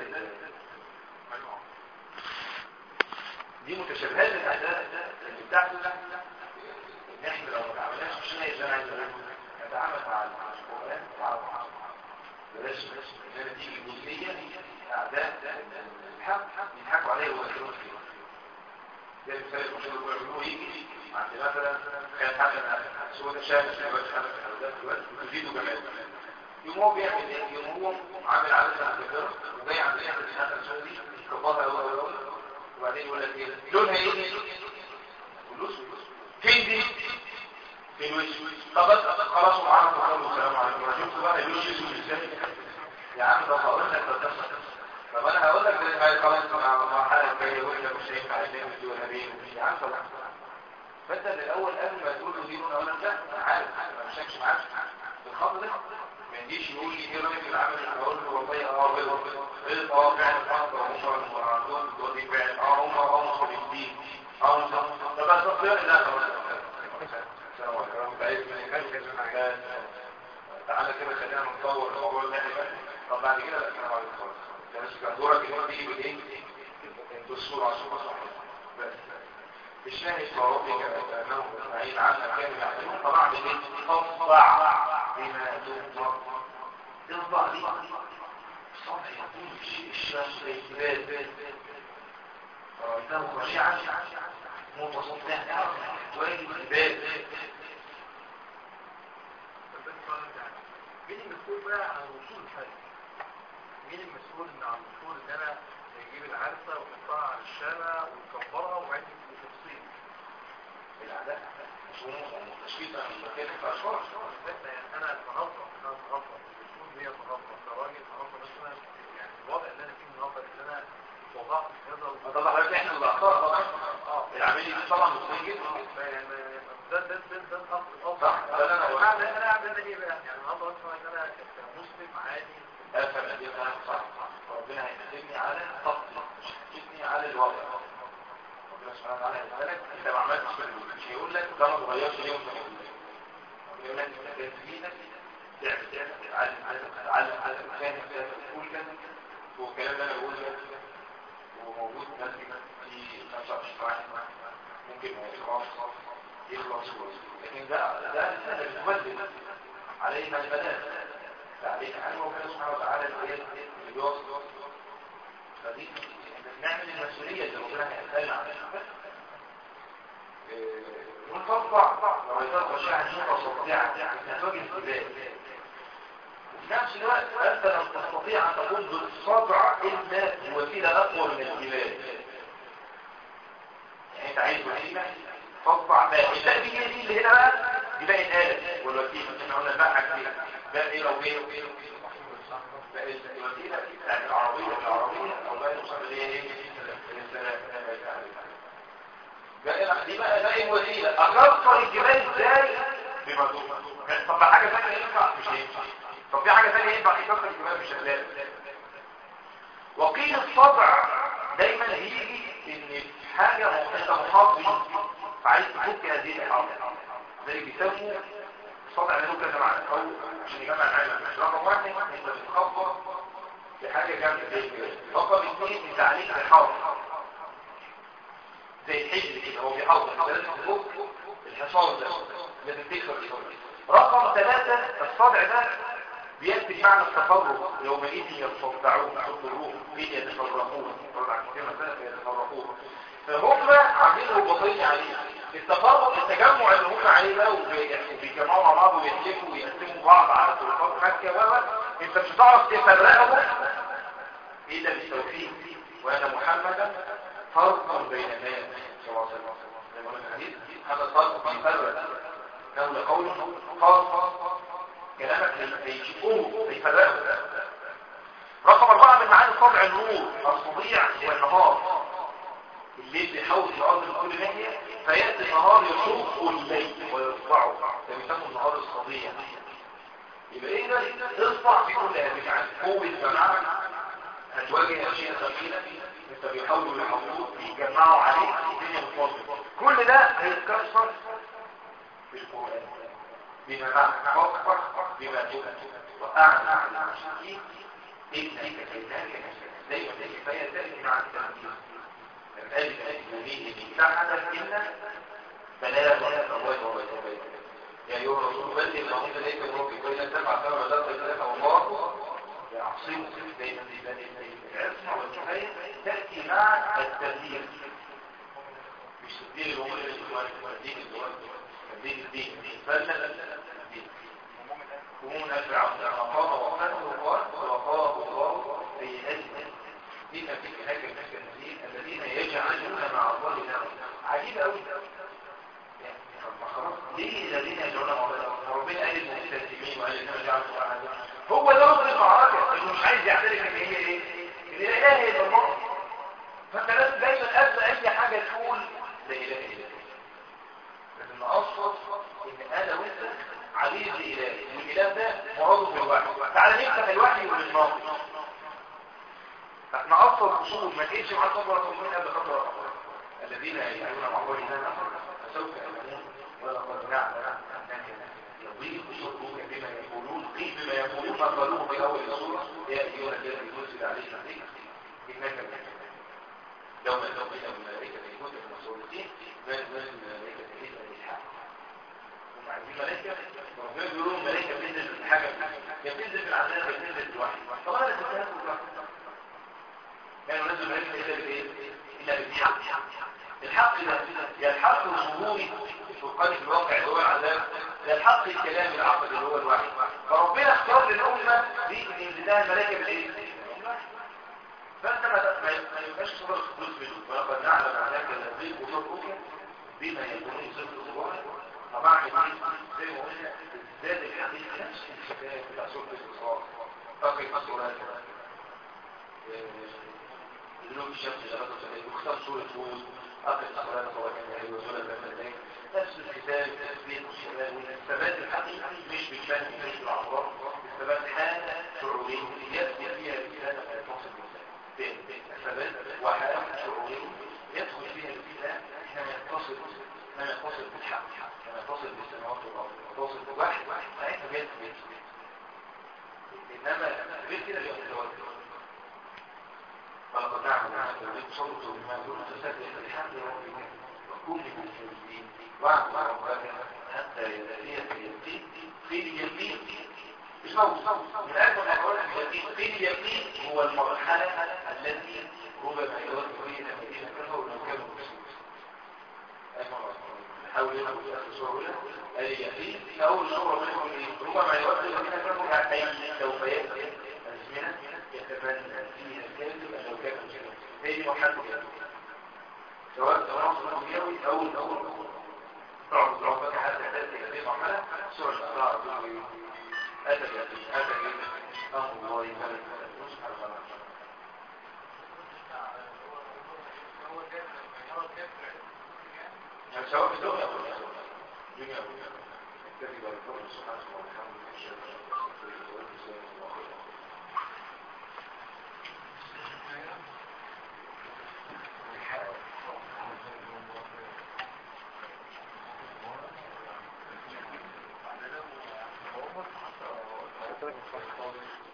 [SPEAKER 1] دي متشابهات الاحداث اللي بتحصل ان احنا لو ما تعاملناش مش هنقدر عايز نتعامل مع القران ومع بعض بلاش ان انا تيجي جزئيه اعداء الحق يضحكوا عليا ويأثرون فيها زي المثال المشهور اللي بيعملوه يجي عند مثلا كان حاجه سوى شاهد دلوقتي وتزيدوا جمال يوم هو بيعمل ايه؟ يوم هو عامل عادة الكبيرة وجاي عند يعمل الحاجة السعودي كبرها هو هو وبعدين يقول لك ايه؟ لونها ايه؟ فلوس فين دي؟ في الوش طب خلاص معانا وقالوا السلام عليكم شفتوا بقى الوش اسمه ازاي؟ يا عم ده هقول لك ده طب انا هقول لك ده خلاص مع حالة جاية وانت مش هينفع اثنين ودي ولا بين يا عم طبعا فانت من الاول قبل ما تقول له دي لون اقول لك لا انا عارف ما مشاكش معاك الخط ده ما يجيش يقول لي ايه رايك في العمل اقول له والله اه غلط اه فعلا خط هم عندهم دول دي فعلا اه هم هم خبيثين اه هم طب بس اختيار لا خلاص السلام عليكم تعالى كده خلينا نطور الموضوع ده طب بعد كده لا السلام عليكم خلاص بس كان دورك ان تيجي بالايه بالصوره عشان بس الشاهد فربك أنه أجمعين عما كانوا يعملون طبعا بإيه؟ تطبع بما تنظر تنظر لي الصبح يكون الشمس بيتباد فرأيته خشعا متصدعا واجب الباب
[SPEAKER 2] مين المسؤول بقى عن وصول الحاجة؟ مين المسؤول عن وصول ان انا يجيب العرسة ويحطها على الشارع ويكبرها وبعدين تفصيل
[SPEAKER 1] الأعداء مش هم تشكيل المكان في أشهر
[SPEAKER 2] انا اتغلط انا اتغلط المسؤول هي اتغلط كراجل اتغلط مثلا يعني الوضع اللي انا فيه النهارده ان انا وضعت هذا
[SPEAKER 1] طبعا حضرتك احنا اللي اخطاء طبعا
[SPEAKER 2] اه
[SPEAKER 1] العمليه دي طبعا مستحيل جدا
[SPEAKER 2] ما- ما- ده ده ده ده الأفضل.
[SPEAKER 1] صح، ده اللي أنا
[SPEAKER 2] أنا
[SPEAKER 1] بقوله.
[SPEAKER 2] أعمل- أنا أعمل إيه بقى؟ يعني النهارده مثلا إن أنا كمسلم عادي
[SPEAKER 1] افهم ادي انا صح ربنا هيحاسبني على خطي مش هيحاسبني على الوضع ربنا سبحانه وتعالى هيسالك انت ما عملتش كده مش هيقول لك ده ما اتغيرش ليه وانت موجود يقول لك انت كان في ايدك تعمل تعمل تتعلم عايزك تتعلم عايزك تفهم عايزك تقول كذا والكلام اللي انا بقوله ده وموجود ناس في 25 واحد ممكن ما يخلص يخلص لكن ده ده رساله بتولد علينا البلاغ فعليك عنه ربنا سبحانه وتعالى اللي بيوصل فدي نعمل المسؤولية اللي ربنا هيسألنا عنها ونطبع لو يطلق وشاعة نقطة صديعة نتواجه الكباب وفي نفس الوقت أنت لم تستطيع أن تقوم بالصدع إلا بوسيلة أقوى من الكباب يعني أنت عايز وسيلة تطبع باقي الباقي دي دي اللي هنا بقى دي باقي الآلة والوسيلة احنا قلنا الباقي حاجتين باقي ايه او ايه باقي الوسيلة بتاعت العربية العربية او باقي المصاب اللي هي ايه باقي دي بقى باقي وسيلة اكثر الجبال ازاي بمدومة طب حاجة ثانية ينفع مش هينفع طب في حاجة ثانية ينفع يكسر الجبال مش هتلاقي وقيل الصدع دايما هيجي ان حاجة انت محاط بيها فعايز تفك هذه الحاجة زي بيسموا الصدع له كذا معنى او عشان يجمع المعنى مش رقم واحد انت بتخبط في حاجة جامدة زي كده رقم اثنين انت عليك حافظ زي الحجر كده هو بيحافظ لازم تفك الحصار ده لازم تكسر الحصار رقم ثلاثة الصدع ده بيأتي معنى التفرق يومئذ يتصدعون يصدرون فيه يتفرقون يتفرقون فهم عاملين رباطية عليه التفرق التجمع اللي هم عليه بقى وبيجمعوا مع بعض ويحلفوا ويقسموا بعض على طرقات مكة و انت مش هتعرف تفرقهم الا بالتوحيد وان محمدا فرق بين الناس صلى الله عليه وسلم زي ما قلنا الحديث هذا الفرق بيفرق له قول خاص كلامك هيشوفوه هيفرقوا رقم أربعة من معاني الطبع النور الصديع والنهار الليل بيحاول في الأرض من كل ناحية فيأتي النهار يشوف الليل ويصدعه ده بيسموا النهار الصديع يبقى ايه ده اصدع في كل هذه يعني قوة جماعة هتواجه أشياء ثقيلة انت بيحاولوا يحاولوه بيجمعوا عليك الدنيا متفضل كل ده هيتكسر بالقرآن بما معنى فكر بما تؤمن وأعلى على المشركين إنك كذلك دايما الكفاية تأتي مع التنفيذ الألف أجنبيه لا حدث إلا بلاغ الله وبيت يا أيها الرسول بلغ ما أنزل إليك من ربك وإن تبع سبب لا تجلك الله يعصمك دايما العصمة والكفاية تأتي مع التنفيذ مش تدين الأمور اللي تدين الدول تدين الدين بل الدين هموم أسرع أقام وقته وقال وقاه الله سيئات دين في هناك المكانين الذين يجعلون مع الله نعم عجيب قوي خلاص ليه الذين يجعلون مع الله ربنا قال المستسلمين وقال انما جعلوا سبحانه هو ده نصر المعركه انه مش عايز يعترف ان هي ايه ان لا اله الا الله فانت لازم دايما قبل اي حاجه تقول لا اله الا الله لازم نقصد ان انا وانت عبيد لإله والإله ده مراده في الوحي تعالى نفتح الوحي والناطق احنا أصل الخصوم ما تقيش مع صبرة من قبل خطرة الذين يجعلون مع الله إله فسوف يعلمون ولقد نعلم أنك يضيق صدقك بما يقولون قيل بما يقولون ما قالوه في أول السورة يا أيها الذي نزل عليك عليك إنك لو ما لو بين الملائكة كنت من الصورتين ما يزال الملائكة إلا بالحق عايزين ملائكة ربنا بيقولوا ملائكة بتنزل في الحاجة يا بتنزل في العذاب يا بتنزل في الوحي طب انا تفهم الوحي يعني نزل ملائكة إلا بالإيه؟ إلا بالحق الحق ده يا الحق الظهوري في القلب الواقع اللي هو العذاب يا الحق الكلام العقل اللي هو الوحي فربنا اختار للأمة دي ان ينزل لها الملائكة بالإيه؟ فأنت ما يبقاش صدر خطوط منه ولقد نعلم عناك الذين وصدقك بما يكونون صدق الله طبعا زي ما قلنا ازداد الحديث نفس الحكايه بتاع سوره الاصرار فقط مسؤولات اللون الشمس شرطة يختار صورة هود أقل أخلاق وكان يوزون المثلين نفس الكتاب تثبيت والثبات الحقيقي مش بالفن مش بالعبار الثبات حالة شعورية يثبت فيها الإنسان في الفصل الثبات وحالة شعورية يدخل فيها الإنسان حينما يتصل حينما يتصل بالحق حينما يتصل بالسماوات والأرض يتصل بواحد ساعتها بيثبت إنما غير كده بيتوجه ولقد نعمل الذي صدق بما دون تسبح بحمد ربك وكل من الدين واعبد ربك حتى يأتيك اليقين في اليقين مش موت من أجل أقول اليقين في اليقين هو المرحلة التي ربما يود فيها الذين كفروا لو كانوا مسلمين حاول ينبغي في الصورة الأولى اليقين أول صورة منهم ربما يود الذين كفروا حتى سوف يأتي أزمنة يتبنى فيها الكذب لو كان مسلما هي دي مرحلة اليقين سواء تواصل دنيوي أو الأول تعرض ربك حتى تأتي هذه المرحلة سورة الأسرار تقول أتى اليقين أتى اليقين أمر الله يبارك سبحانه وتعالى يعني سواء في الدنيا أو الدنيا أو الدنيا الكذب والفضل سبحانه وتعالى الشيخ
[SPEAKER 3] Thank you.